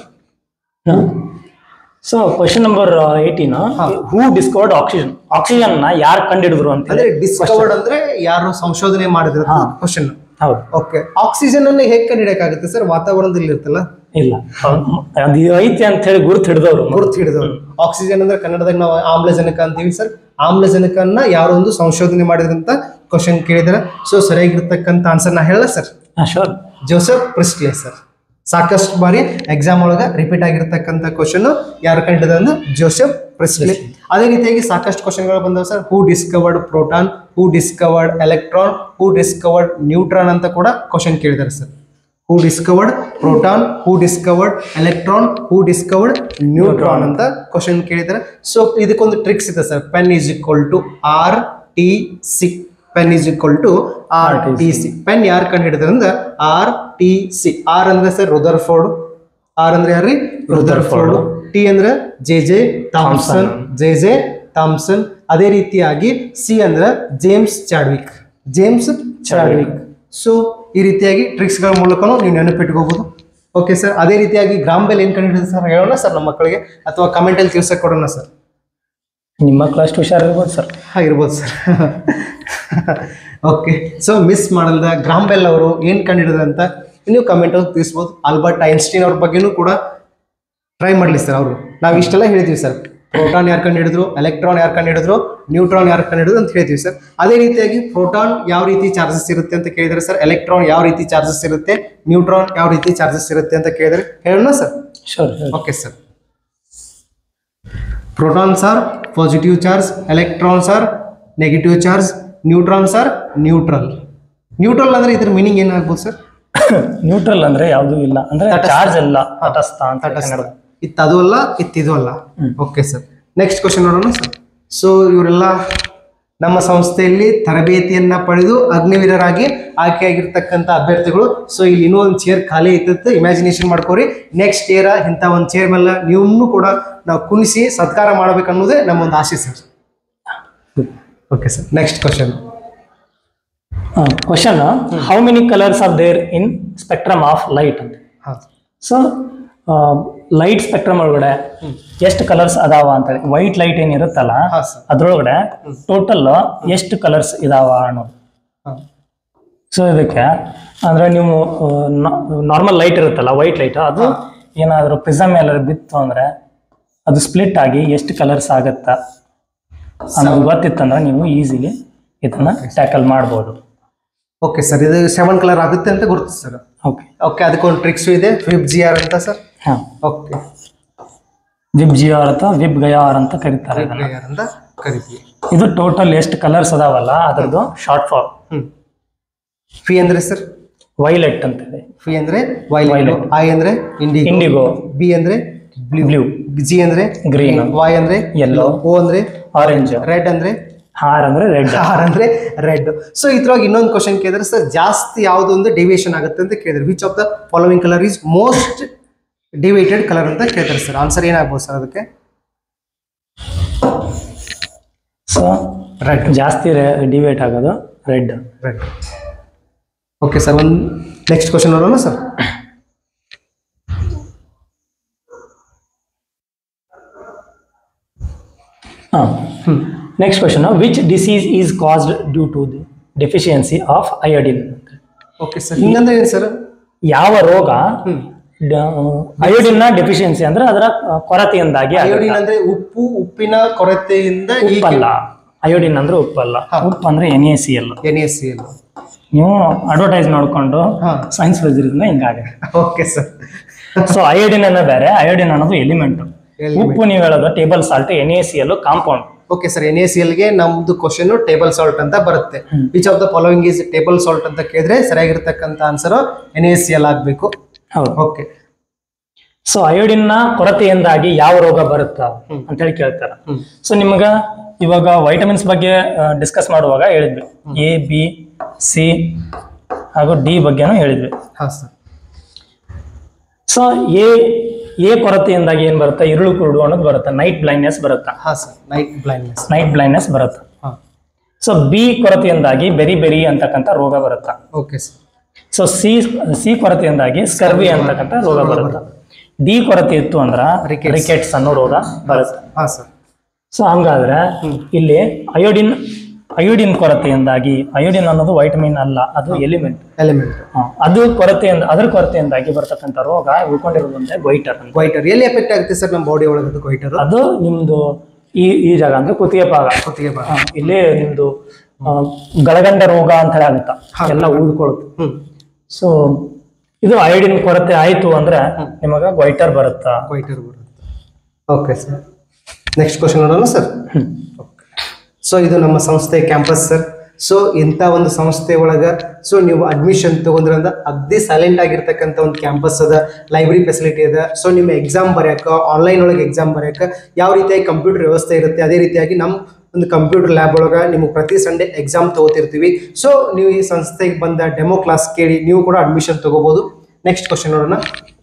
so question number eighteen who discovered oxygen oxygen ನ ಯಾರು ಕಂಡಿಡಿದ್ರು ಅಂತ ಅಂದ್ರೆ ಡಿಸ್ಕವರ್ಡ್ ಅಂದ್ರೆ ಯಾರು ಸಂಶೋಧನೆ ಮಾಡಿದ್ರ ಕ್ವಶನ್ ಹೌದು ಓಕೆ ಆಕ್ಸಿಜನ್ ಅನ್ನ ಹೇಗೆ ಕಂಡಿಡಿಯಕ್ಕಾಗುತ್ತೆ ಸರ್ ವಾತಾವರಣದಲ್ಲಿ ಇರ್ತಲ್ಲ ಇಲ್ಲ ಅದು ಅದು ಐತಿ ಅಂತ ಹೇಳಿ ಗುರುತು ಹಿಡಿದವ್ರು ಗುರುತು ಹಿಡಿದವರು ಆಕ್ಸಿಜನ್ ಅಂದ್ರೆ ಕನ್ನಡದಾಗ ನಾವು ಆಮ್ಲಜನಕ ಅಂತೀವಿ ಸರ್ ಆಮ್ಲಜನಕನ್ನ ಯಾರೋ ಒಂದು ಸಂಶೋಧನೆ ಮಾಡಿದ್ರಂತ ಕ್ವಶನ್ ಕೇಳಿದಾರೆ ಸೊ ಸರಿಯಾಗಿರ್ತಕ್ಕಂಥ ಆನ್ಸರ್ ನಾ ಹೇಳ sir sure Joseph Priestley sir ಸಾಕಷ್ಟು ಬಾರಿ ಎಕ್ಸಾಮ್ ಒಳಗ ರಿಪೀಟ್ ಆಗಿರ್ತಕ್ಕಂಥ ಕ್ವಶನ್ ಯಾರು ಕಂಡಿದೆ ಅಂದ್ರೆ ಜೋಸೆಫ್ ಪ್ರಿಸ್ಟ್ಲೆ ಅದೇ ರೀತಿಯಾಗಿ ಸಾಕಷ್ಟು ಕ್ವಶನ್ಗಳು ಬಂದವು sir who discovered proton who discovered electron who discovered neutron ಅಂತ ಕೂಡ ಕ್ವಶನ್ ಕೇಳಿದ್ದಾರೆ sir who discovered proton who discovered electron who discovered neutron ಅಂತ ಕ್ವಶನ್ ಕೇಳಿದ್ದಾರೆ ಸೊ ಇದಕ್ಕೊಂದು ಟ್ರಿಕ್ಸ್ ಇದೆ sir pen is equal to R T C pen is equal to R T C pen ಯಾರು ಕಂಡು ಹಿಡಿದ್ರೆ ಅಂದ್ರೆ ಆರ್ ಟಿ ಸಿ ಆರ್ ಅಂದ್ರೆ sir Rutherford R ಅಂದ್ರೆ ಯಾರ್ರಿ ರುದರ್ಫೋರ್ಡ್ ಟಿ ಅಂದ್ರೆ J J Thomson J J Thomson ಅದೇ ರೀತಿಯಾಗಿ ಸಿ ಅಂದ್ರೆ James Chadwick James Chadwick so ಈ ರೀತಿಯಾಗಿ ಟ್ರಿಕ್ಸ್ಗಳ ಮೂಲಕನೂ ನೀವು ನೆನಪಿಟ್ಕೋಬಹುದು ಓಕೆ ಸರ್ ಅದೇ ರೀತಿಯಾಗಿ ಗ್ರಾಮ್ ಬೆಲ್ ಏನ್ ಕಂಡು ಸರ್ ಹೇಳೋಣ ಸರ್ ನಮ್ಮ ಮಕ್ಕಳಿಗೆ ಅಥವಾ ಕಮೆಂಟ್ ಅಲ್ಲಿ ತಿಳ್ಸಕ್ ಕೊಡೋಣ ಸರ್ ನಿಮ್ಮ ಮಕ್ಳು ಅಷ್ಟು ಹುಷಾರಿರ್ಬೋದು ಸರ್ ಆಗಿರ್ಬೋದು ಸರ್ ಓಕೆ ಸೊ ಮಿಸ್ ಮಾಡಲ್ದ ಗ್ರಾಮ್ ಬೆಲ್ ಅವರು ಏನ್ ಕಂಡಿಡಿದ್ರು ಅಂತ ನೀವು ಕಮೆಂಟ್ ಅಲ್ಲಿ ತಿಳಿಸ್ಬೋದು ಆಲ್ಬರ್ಟ್ ಐನ್ಸ್ಟೀನ್ ಅವ್ರ ಬಗ್ಗೆನೂ ಕೂಡ ಟ್ರೈ ಮಾಡಲಿ ಸರ್ ಅವರು ನಾವು ಇಷ್ಟೆಲ್ಲ ಹೇಳಿದ್ವಿ ಸರ್ ಪ್ರೋಟಾನ್ ಯಾರು ಕಂಡು ಹಿಡಿದ್ರು ಎಲೆಕ್ಟ್ರಾನ್ ಯಾರು ಕಂಡು ಹಿಡಿದ್ರು ನ್ಯೂಟ್ರಾನ್ ಯಾರು ಕಂಡು ಹಿಡಿದ್ರು ಅಂತ ಹೇಳ್ತೀವಿ ಸರ್ ಅದೇ ರೀತಿಯಾಗಿ ಪ್ರೋಟಾನ್ ಯಾವ ರೀತಿ ಚಾರ್ಜಸ್ ಇರುತ್ತೆ ಅಂತ ಕೇಳಿದರೆ ಸರ್ ಎಲೆಕ್ಟ್ರಾನ್ ಯಾವ ರೀತಿ ಚಾರ್ಜಸ್ ಇರುತ್ತೆ ನ್ಯೂಟ್ರಾನ್ ಯಾವ ರೀತಿ ಚಾರ್ಜಸ್ ಇರುತ್ತೆ ಅಂತ ಕೇಳಿದರೆ ಹೇಳೋಣ sir sure okay sir protons are positive charge electrons are negative charge neutrons are neutral neutral ಅಂದ್ರೆ ಇದ್ರ ಮೀನಿಂಗ್ ಏನಾಗ್ಬೋದು ಸರ್ ನ್ಯೂಟ್ರಲ್ ಅಂದ್ರೆ ಯಾವ್ದು ಇಲ್ಲ ಅಂದ್ರೆ ಚಾರ್ಜ್ ಇಲ್ಲ ತಟಸ್ಥ ಅಂತ ಕನ್ನಡ ಇತ್ತು ಅದು ಅಲ್ಲ ಇತ್ತು ಇದು ಅಲ್ಲ ಓಕೆ ಸರ್ ನೆಕ್ಸ್ಟ್ ಕ್ವಶನ್ ನೋಡೋಣ ಸರ್ ಸೊ ಇವರೆಲ್ಲ ನಮ್ಮ ಸಂಸ್ಥೆಯಲ್ಲಿ ತರಬೇತಿಯನ್ನ ಪಡೆದು ಅಗ್ನಿವೀರರಾಗಿ ಆಯ್ಕೆಯಾಗಿರ್ತಕ್ಕಂಥ ಅಭ್ಯರ್ಥಿಗಳು ಸೊ ಇಲ್ಲಿ ಇನ್ನೂ ಒಂದು ಚೇರ್ ಖಾಲಿ ಐತತ್ತೆ ಇಮ್ಯಾಜಿನೇಷನ್ ಮಾಡ್ಕೋರಿ ನೆಕ್ಸ್ಟ್ ಇಯರ್ ಇಂಥ ಒಂದು ಚೇರ್ ಮೇಲೆ ನೀವು ಕೂಡ ನಾವು ಕುಣಿಸಿ ಸತ್ಕಾರ ಮಾಡ್ಬೇಕನ್ನೋದೇ ನಮ್ಮ ಒಂದು ಆಸೆ sir okay sir next question question how many colours are there in spectrum of light ಅಂತ ಹಾಂ ಸೊ ಲೈಟ್ ಸ್ಪೆಕ್ಟ್ರಮ್ ಒಳಗಡೆ ಎಷ್ಟು ಕಲರ್ಸ್ ಅದಾವ ಅಂತೇಳಿ ವೈಟ್ ಲೈಟ್ ಏನಿರುತ್ತಲ್ಲ ಹಾಂ ಸರ್ ಅದ್ರೊಳಗಡೆ ಟೋಟಲ್ ಎಷ್ಟು ಕಲರ್ಸ್ ಇದಾವ ಅನ್ನೋದು ಹಾಂ ಸೊ ಇದಕ್ಕೆ ಅಂದ್ರೆ ನೀವು ನಾರ್ಮಲ್ ಲೈಟ್ ಇರುತ್ತಲ್ಲ ವೈಟ್ ಲೈಟ್ ಅದು ಏನಾದರೂ ಪ್ರಿಸಮ್ ಎಲ್ಲ ಬಿತ್ತು ಅಂದ್ರೆ ಅದು ಸ್ಪ್ಲಿಟ್ ಆಗಿ ಎಷ್ಟು ಕಲರ್ಸ್ ಆಗತ್ತ ಅನ್ನೋದು ಗೊತ್ತಿತ್ತಂದ್ರೆ ನೀವು ಈಸಿಲಿ ಇದನ್ನ ಟ್ಯಾಕಲ್ ಮಾಡ್ಬೋದು ಓಕೆ ಸರ್ ಇದು ಸೆವೆನ್ ಕಲರ್ ಆಗುತ್ತೆ ಅಂತ ಗುರುತು ಸರ್ ಓಕೆ ಓಕೆ ಅದಕ್ಕೊಂದು ಟ್ರಿಕ್ಸು ಇದೆ ವಿಪ್ ಜಿ ಆರ್ ಅಂತ ಸರ್ ಹಾಂ ಓಕೆ ವಿಬ್ ಜಿ ಆರ್ ಅಥವಾ ವಿಬ್ ಗಯಾರ್ ಅಂತ ಕರೀತಾರೆ ಇದನ್ನ ಅಂತ ಕರಿತೀವಿ ಇದು ಟೋಟಲ್ ಎಷ್ಟು ಕಲರ್ಸ್ ಅದಾವಲ್ಲ ಅದ್ರದ್ದು ಶಾರ್ಟ್ ಫಾರ್ಮ್ ಹ್ಮ್ ಫಿ ಅಂದ್ರೆ ಸರ್ ವೈಲೆಟ್ ಅಂತೇಳಿ ಫಿ ಅಂದ್ರೆ ವೈಲೆಟ್ ಐ ಅಂದ್ರೆ ಇಂಡಿಗೋ ಇಂಡಿಗೋ ಬಿ ಅಂದ್ರೆ ಬ್ಲೂ ಜಿ ಅಂದ್ರೆ Green. ವಾಯ್ ಅಂದ್ರೆ Yellow. ಓ ಅಂದ್ರೆ ಆರೆಂಜ್ ರೆಡ್ ಅಂದ್ರೆ ಹಾರ್ ಅಂದ್ರೆ ರೆಡ್ ಆರ್ ಅಂದ್ರೆ ರೆಡ್ ಸೊ ಇದ್ರೊಳಗೆ ಇನ್ನೊಂದು ಕ್ವಶನ್ ಕೇಳಿದ್ರೆ ಸರ್ ಜಾಸ್ತಿ ಯಾವ್ದೊಂದು ಡಿವಿಯೇಷನ್ ಆಗುತ್ತೆ ಅಂತ ಕೇಳಿದ್ರೆ which of the following colour is most deviated colour ಅಂತ ಕೇಳ್ತಾರೆ ಸರ್ ಆನ್ಸರ್ ಏನಾಗ್ಬೋದು ಸರ್ ಅದಕ್ಕೆ ಸೊ ರೆಡ್ ಜಾಸ್ತಿ ಡಿವೇಟ್ ಆಗೋದು ರೆಡ್ ರೆಡ್ ಓಕೆ ಸರ್ ಒಂದು ನೆಕ್ಸ್ಟ್ ಕ್ವಶನ್ ನೋಡೋಣ ಸರ್ ಹಾಂ next question which disease is caused due to the deficiency of iodine okay sir ಹಿಂಗಂದ್ರೆ ಏನು ಸರ್ ಯಾವ ರೋಗ ಹ್ಮ್ ಅಯೋಡಿನ್ ನ ಡೆಫಿಷಿಯನ್ಸಿ ಅಂದ್ರೆ ಅದರ ಆ, ಕೊರತೆಯಿಂದಾಗಿ ಆಗುತ್ತೆ. ಅಯೋಡಿನ್ ಅಂದ್ರೆ ಉಪ್ಪು ಉಪ್ಪಿನ ಕೊರತೆಯಿಂದ ಈ ಉಪ್ಪಲ್ಲ ಅಯೋಡಿನ್ ಅಂದ್ರೆ ಉಪ್ಪಲ್ಲ ಹಾ. ಉಪ್ಪು ಅಂದ್ರೆ N A C L N S C L ನೀವು ಅಡ್ವರ್ಟೈಸ್ ನೋಡ್ಕೊಂಡು ಹಾ ಸೈನ್ಸ್ ಓದಿದ್ರಿಂದ ಹಿಂಗಾಗುತ್ತೆ ಓಕೆ ಸರ್ ಸೊ ಅಯೋಡಿನ್ ಅನ್ನೋ ಬೇರೆ ಅಯೋಡಿನ್ ಅನ್ನೋದು ಎಲಿಮೆಂಟ್ Element. ಉಪ್ಪು ನೀವು ಹೇಳೋದು table salt N A C L compound okay sir N A C ಎಲ್ಗೆ ನಮ್ದು ಕ್ವಶನ್ ಟೇಬಲ್ ಸಾಲ್ಟ್ ಅಂತ ಬರುತ್ತೆ which of the following is table salt ಅಂತ ಕೇಳಿದ್ರೆ ಸರಿಯಾಗಿರ್ತಕ್ಕಂಥ answer N A C L ಆಗಬೇಕು ಹೌದು ಓಕೆ ಸೊ ಅಯೋಡಿನ್ ನ ಕೊರತೆಯಿಂದಾಗಿ ಯಾವ ರೋಗ ಬರುತ್ತಾ ಅಂತ ಹೇಳಿ ಕೇಳ್ತಾರ ಹ್ಮ್. ಸೊ ನಿಮ್ಗ ಇವಾಗ ವೈಟಮಿನ್ಸ್ ಬಗ್ಗೆ ಡಿಸ್ಕಸ್ ಮಾಡುವಾಗ ಹೇಳಿದ್ವಿ ಎ ಬಿ ಸಿ ಹಾಗೂ ಡಿ ಬಗ್ಗೆನೂ ಹೇಳಿದ್ವಿ ಹಾಂ ಸರ್ ಸೊ ಎ ಎ ಕೊರತೆಯಿಂದಾಗಿ ಏನ್ ಬರುತ್ತೆ ಇರುಳು ಕುರುಡು ಅನ್ನೋದು ಬರುತ್ತೆ ನೈಟ್ ಬ್ಲೈಂಡ್ನೆಸ್ ಬರುತ್ತೆ ಹಾಂ sir night blindness night blindness ಬರುತ್ತೆ ಹಾಂ ಸೊ ಬಿ ಕೊರತೆಯಿಂದಾಗಿ ಬೆರಿ ಬೆರಿ ಅಂತಕ್ಕಂಥ ರೋಗ ಬರುತ್ತೆ okay sir so C C ಕೊರತೆಯಿಂದಾಗಿ ಸ್ಕರ್ವಿ ಅಂತಕ್ಕಂಥ ರೋಗ ಬರುತ್ತೆ ಡಿ ಕೊರತೆ ಇತ್ತು ಅಂದ್ರ Rickets. ರಿಕೆಟ್ಸ್ ಅನ್ನೋ ರೋಗ ಬರುತ್ತೆ ಹಾಂ ಸರ್ ಸೊ ಹಂಗಾದ್ರೆ ಇಲ್ಲಿ ಅಯೋಡಿನ್ ಅಯೋಡಿನ್ ಕೊರತೆಯಿಂದಾಗಿ ಅಯೋಡಿನ್ ಅನ್ನೋದು ವೈಟಮಿನ್ ಅಲ್ಲ ಅದು ಎಲಿಮೆಂಟ್ ಎಲಿಮೆಂಟ್ ಅದು ಕೊರತೆಯಿಂದ ಅದರ ಕೊರತೆಯಿಂದಾಗಿ ಬರ್ತಕ್ಕಂಥ ರೋಗ ಉಳ್ಕೊಂಡಿರೋದಂತೆ ಗೊಯ್ಟರ್ ಅಂತ ವೈಟರ್ ಎಲ್ಲಿ ಎಫೆಕ್ಟ್ ಆಗುತ್ತೆ ಸರ್ ನಮ್ಮ ಬಾಡಿ ಒಳಗೆ ವೈಟರ್ ಅದು ನಿಮ್ದು ಈ ಈ ಜಾಗ ಅಂದ್ರೆ ಕುತ್ತಿಗೆ ಭಾಗ ಹೊತ್ತಿಗೆ ಬಾ ಹಾ, ಇಲ್ಲಿ ನಿಮ್ದು ಆ, ಗಳಗಂಡ ರೋಗ ಅಂತ ಹೇಳಿ ಆಗುತ್ತಾ ಎಲ್ಲ ಊದ್ಕೊಳುತ್ತೆ ಹ್ಮ್ ಸೊ ಇದು ಅಯೋಡಿನ್ ಕೊರತೆ ಆಯ್ತು ಅಂದ್ರೆ ನಿಮಗ ಗೊಯ್ಟರ್ ಬರುತ್ತಾ ವೈಟರ್ ಬರುತ್ತೆ ಓಕೆ ಸರ್ ನೆಕ್ಸ್ಟ್ ಕ್ವಶನ್ ನೋಡೋಣ ಸರ್ ಸೊ ಇದು ನಮ್ಮ ಸಂಸ್ಥೆ ಕ್ಯಾಂಪಸ್ ಸರ್ ಸೊ ಇಂಥ ಒಂದು ಸಂಸ್ಥೆ ಒಳಗ ಸೊ ನೀವು ಅಡ್ಮಿಷನ್ ತಗೊಂಡ್ರಂದ ಅಗ್ದಿ ಸೈಲೆಂಟ್ ಆಗಿರ್ತಕ್ಕಂಥ ಒಂದು ಕ್ಯಾಂಪಸ್ ಅದ ಲೈಬ್ರರಿ ಫೆಸಿಲಿಟಿ ಅದ ಸೊ ನಿಮ್ಮ ಎಕ್ಸಾಮ್ ಬರ್ಯಾಕ ಆನ್ಲೈನ್ ಒಳಗೆ ಎಕ್ಸಾಮ್ ಬರ್ಯಾಕ ಯಾವ ರೀತಿಯಾಗಿ ಕಂಪ್ಯೂಟರ್ ವ್ಯವಸ್ಥೆ ಇರುತ್ತೆ ಅದೇ ರೀತಿಯಾಗಿ ನಮ್ಮ ಒಂದು ಕಂಪ್ಯೂಟರ್ ಲ್ಯಾಬ್ ಒಳಗೆ ನೀವು ಪ್ರತಿ ಸಂಡೇ ಎಕ್ಸಾಮ್ ತಗೋತಿರ್ತೀವಿ ಸೊ ನೀವು ಈ ಸಂಸ್ಥೆಗೆ ಬಂದ ಡೆಮೋ ಕ್ಲಾಸ್ ಕೇಳಿ ನೀವು ಕೂಡ ಅಡ್ಮಿಷನ್ ತಗೋಬಹುದು ನೆಕ್ಸ್ಟ್ ಕ್ವಶನ್ ನೋಡೋಣ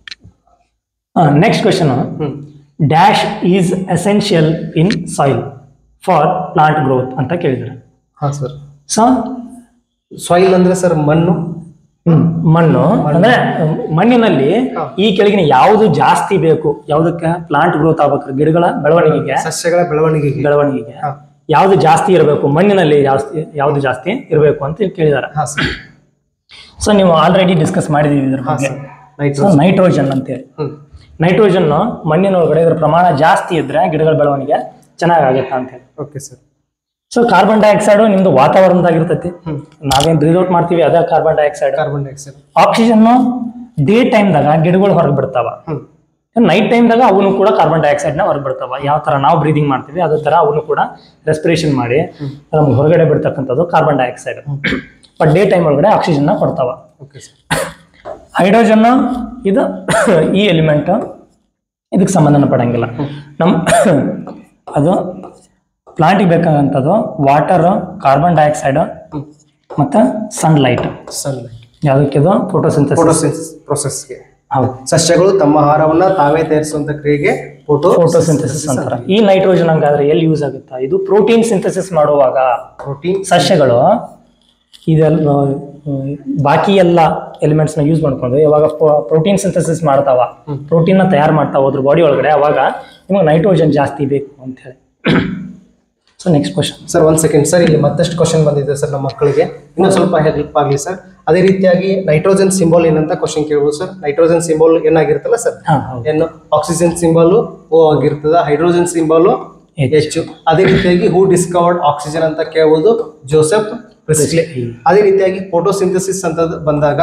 next question hmm dash is essential in soil for plant growth ಅಂತ ಕೇಳಿದ್ರೆ ಹಾಂ ಸರ್ ಸೊ ಸಾಯಿಲ್ ಅಂದ್ರೆ ಸರ್ ಮಣ್ಣು ಮಣ್ಣು ಅಂದ್ರೆ ಮಣ್ಣಿನಲ್ಲಿ ಹಾ. ಈ ಕೆಳಗಿನ ಯಾವುದು ಜಾಸ್ತಿ ಬೇಕು ಯಾವುದಕ್ಕೆ ಪ್ಲಾಂಟ್ ಗ್ರೋತ್ ಆಗ್ಬೇಕು ಗಿಡಗಳ ಬೆಳವಣಿಗೆಗೆ ಸಸ್ಯಗಳ ಬೆಳವಣಿಗೆಗೆ ಬೆಳವಣಿಗೆಗೆ ಹಾ. ಯಾವುದು ಜಾಸ್ತಿ ಇರಬೇಕು ಮಣ್ಣಿನಲ್ಲಿ ಜಾಸ್ತಿ ಯಾವುದು ಜಾಸ್ತಿ ಇರಬೇಕು ಅಂತ ಕೇಳಿದಾರೆ ಹಾ ಸರ್ ಸೊ ನೀವು ಆಲ್ರೆಡಿ ಡಿಸ್ಕಸ್ ಮಾಡಿದೀವಿ ಇದ್ರ ಹಾ ಬಗ್ಗೆ ಸರ್ ನೈಟ್ ಸೊ ನೈಟ್ರೋಜನ್ ಅಂತೇಳಿ ಹ್ಮ್ ನೈಟ್ರೋಜನ್ ಮಣ್ಣಿನೊಳಗಡೆ ಇದ್ರ ಪ್ರಮಾಣ ಜಾಸ್ತಿ ಇದ್ರೆ ಗಿಡಗಳ ಬೆಳವಣಿಗೆ ಚೆನ್ನಾಗಾಗುತ್ತೆ ಅಂತ ಹೇಳಿ okay sir so carbon dioxide ನಿಮ್ದು ವಾತಾವರಣದಾಗಿರ್ತೈತಿ ಹ್ಮ್ ನಾವೇನ್ ಬ್ರೀದ್ ಔಟ್ ಮಾಡ್ತೀವಿ ಅದೇ carbon dioxide carbon dioxide oxygen day ಟೈಮ್ದಾಗ ಗಿಡಗಳು ಹೊರಗೆ ಬಿಡ್ತಾವ ಹ್ಮ್ ನೈಟ್ ಟೈಮ್ದಾಗ ಅವನು ಕೂಡ ಕಾರ್ಬನ್ ಡೈಆಕ್ಸೈಡ್ ನ ಹೊರಗೆ ಬಿಡ್ತಾವ ಯಾವ ತರ ನಾವು ಬ್ರೀದಿಂಗ್ ಮಾಡ್ತೀವಿ ಅದೇ ತರ ಅವನು ಕೂಡ ರೆಸ್ಪಿರೇಷನ್ ಮಾಡಿ ನಮ್ಗೆ ಹೊರಗಡೆ ಬಿಡ್ತಕ್ಕಂಥದ್ದು carbon dioxide but day time ಒಳಗಡೆ ಆಕ್ಸಿಜನ್ ನ ಕೊಡ್ತಾವ ಓಕೆ ಸರ್ ಹೈಡ್ರೋಜನ್ ಇದು ಈ ಎಲಿಮೆಂಟ್ ಇದಕ್ಕೆ ಸಂಬಂಧನ ಪಡಂಗಿಲ್ಲ ನಮ್ಮ ಅದು ಪ್ಲಾಂಟಿಗೆ ಬೇಕಾಗಂಥದ್ದು ವಾಟರ್ ಕಾರ್ಬನ್ ಡೈಆಕ್ಸೈಡ್ ಹ್ಮ್ ಮತ್ತು ಸನ್ಲೈಟ್ ಸನ್ಲೈಟ್ ಯಾವುದಕ್ಕಿದು ಫೋಟೋಸಿಂಥಸಿಸ್ ಫೋಟೋಸಿನ್ಸಿಸ್ ಪ್ರೊಸೆಸ್ಗೆ ಹೌದು ಸಸ್ಯಗಳು ತಮ್ಮ ಆಹಾರವನ್ನ ತಾವೇ ತಯಾರಿಸುವಂತ ಕ್ರಿಯೆಗೆ ಫೋಟೋ ಫೋಟೋಸಿಂಥಸಿಸ್ ಅಂತಾರೆ ಈ ನೈಟ್ರೋಜನ್ ಹಂಗಾದ್ರೆ ಎಲ್ಲಿ ಯೂಸ್ ಆಗುತ್ತಾ ಇದು ಪ್ರೋಟೀನ್ ಸಿಂಥಸಿಸ್ ಮಾಡುವಾಗ ಪ್ರೋಟೀನ್ ಸಸ್ಯಗಳು ಇದೆಲ್ಲ ಆ, ಬಾಕಿ ಎಲ್ಲ ಎಲಿಮೆಂಟ್ಸ್ ನ ಯೂಸ್ ಮಾಡ್ಕೊಂಡು ಯಾವಾಗ ಪ್ರೋಟೀನ್ ಸಿಂಥಸಿಸ್ ಮಾಡ್ತಾವ ಪ್ರೋಟೀನ್ ನ ತಯಾರು ಮಾಡ್ತಾವ ಅದ್ರ ಬಾಡಿ ಒಳಗಡೆ ಅವಾಗ ನಿಮಗೆ ನೈಟ್ರೋಜನ್ ಜಾಸ್ತಿ ಬೇಕು ಅಂತ ಹೇಳಿ ಸೊ ನೆಕ್ಸ್ಟ್ ಕ್ವಶನ್ ಸರ್ ಒಂದ್ ಸೆಕೆಂಡ್ ಸರ್ ಇಲ್ಲಿ ಮತ್ತಷ್ಟು ಕ್ವಶನ್ ಬಂದಿದೆ ಸರ್ ನಮ್ಮ ಮಕ್ಕಳಿಗೆ ಇನ್ನೂ ಸ್ವಲ್ಪ ಹೆಲ್ಪ್ ಆಗಲಿ ಸರ್ ಅದೇ ರೀತಿಯಾಗಿ ನೈಟ್ರೋಜನ್ ಸಿಂಬಲ್ ಏನಂತ ಕ್ವಶನ್ ಕೇಳ್ಬೋದು ಸರ್ ನೈಟ್ರೋಜನ್ ಸಿಂಬಲ್ ಏನಾಗಿರುತ್ತಲ್ಲ ಸರ್ ಹಾ ಹೌದು ಏನು ಆಕ್ಸಿಜನ್ ಸಿಂಬಲ್ ಓ ಆಗಿರ್ತದ ಹೈಡ್ರೋಜನ್ ಸಿಂಬಲ್ H. ಹೆಚ್ಚು ಅದೇ ರೀತಿಯಾಗಿ ಹೂ ಡಿಸ್ಕವರ್ಡ್ ಆಕ್ಸಿಜನ್ ಅಂತ ಕೇಳ್ಬೋದು ಜೋಸೆಫ್ ಪ್ರಿಸ್ಲೆ ಅದೇ ರೀತಿಯಾಗಿ ಫೋಟೋಸಿಂಥಸಿಸ್ ಅಂತ ಬಂದಾಗ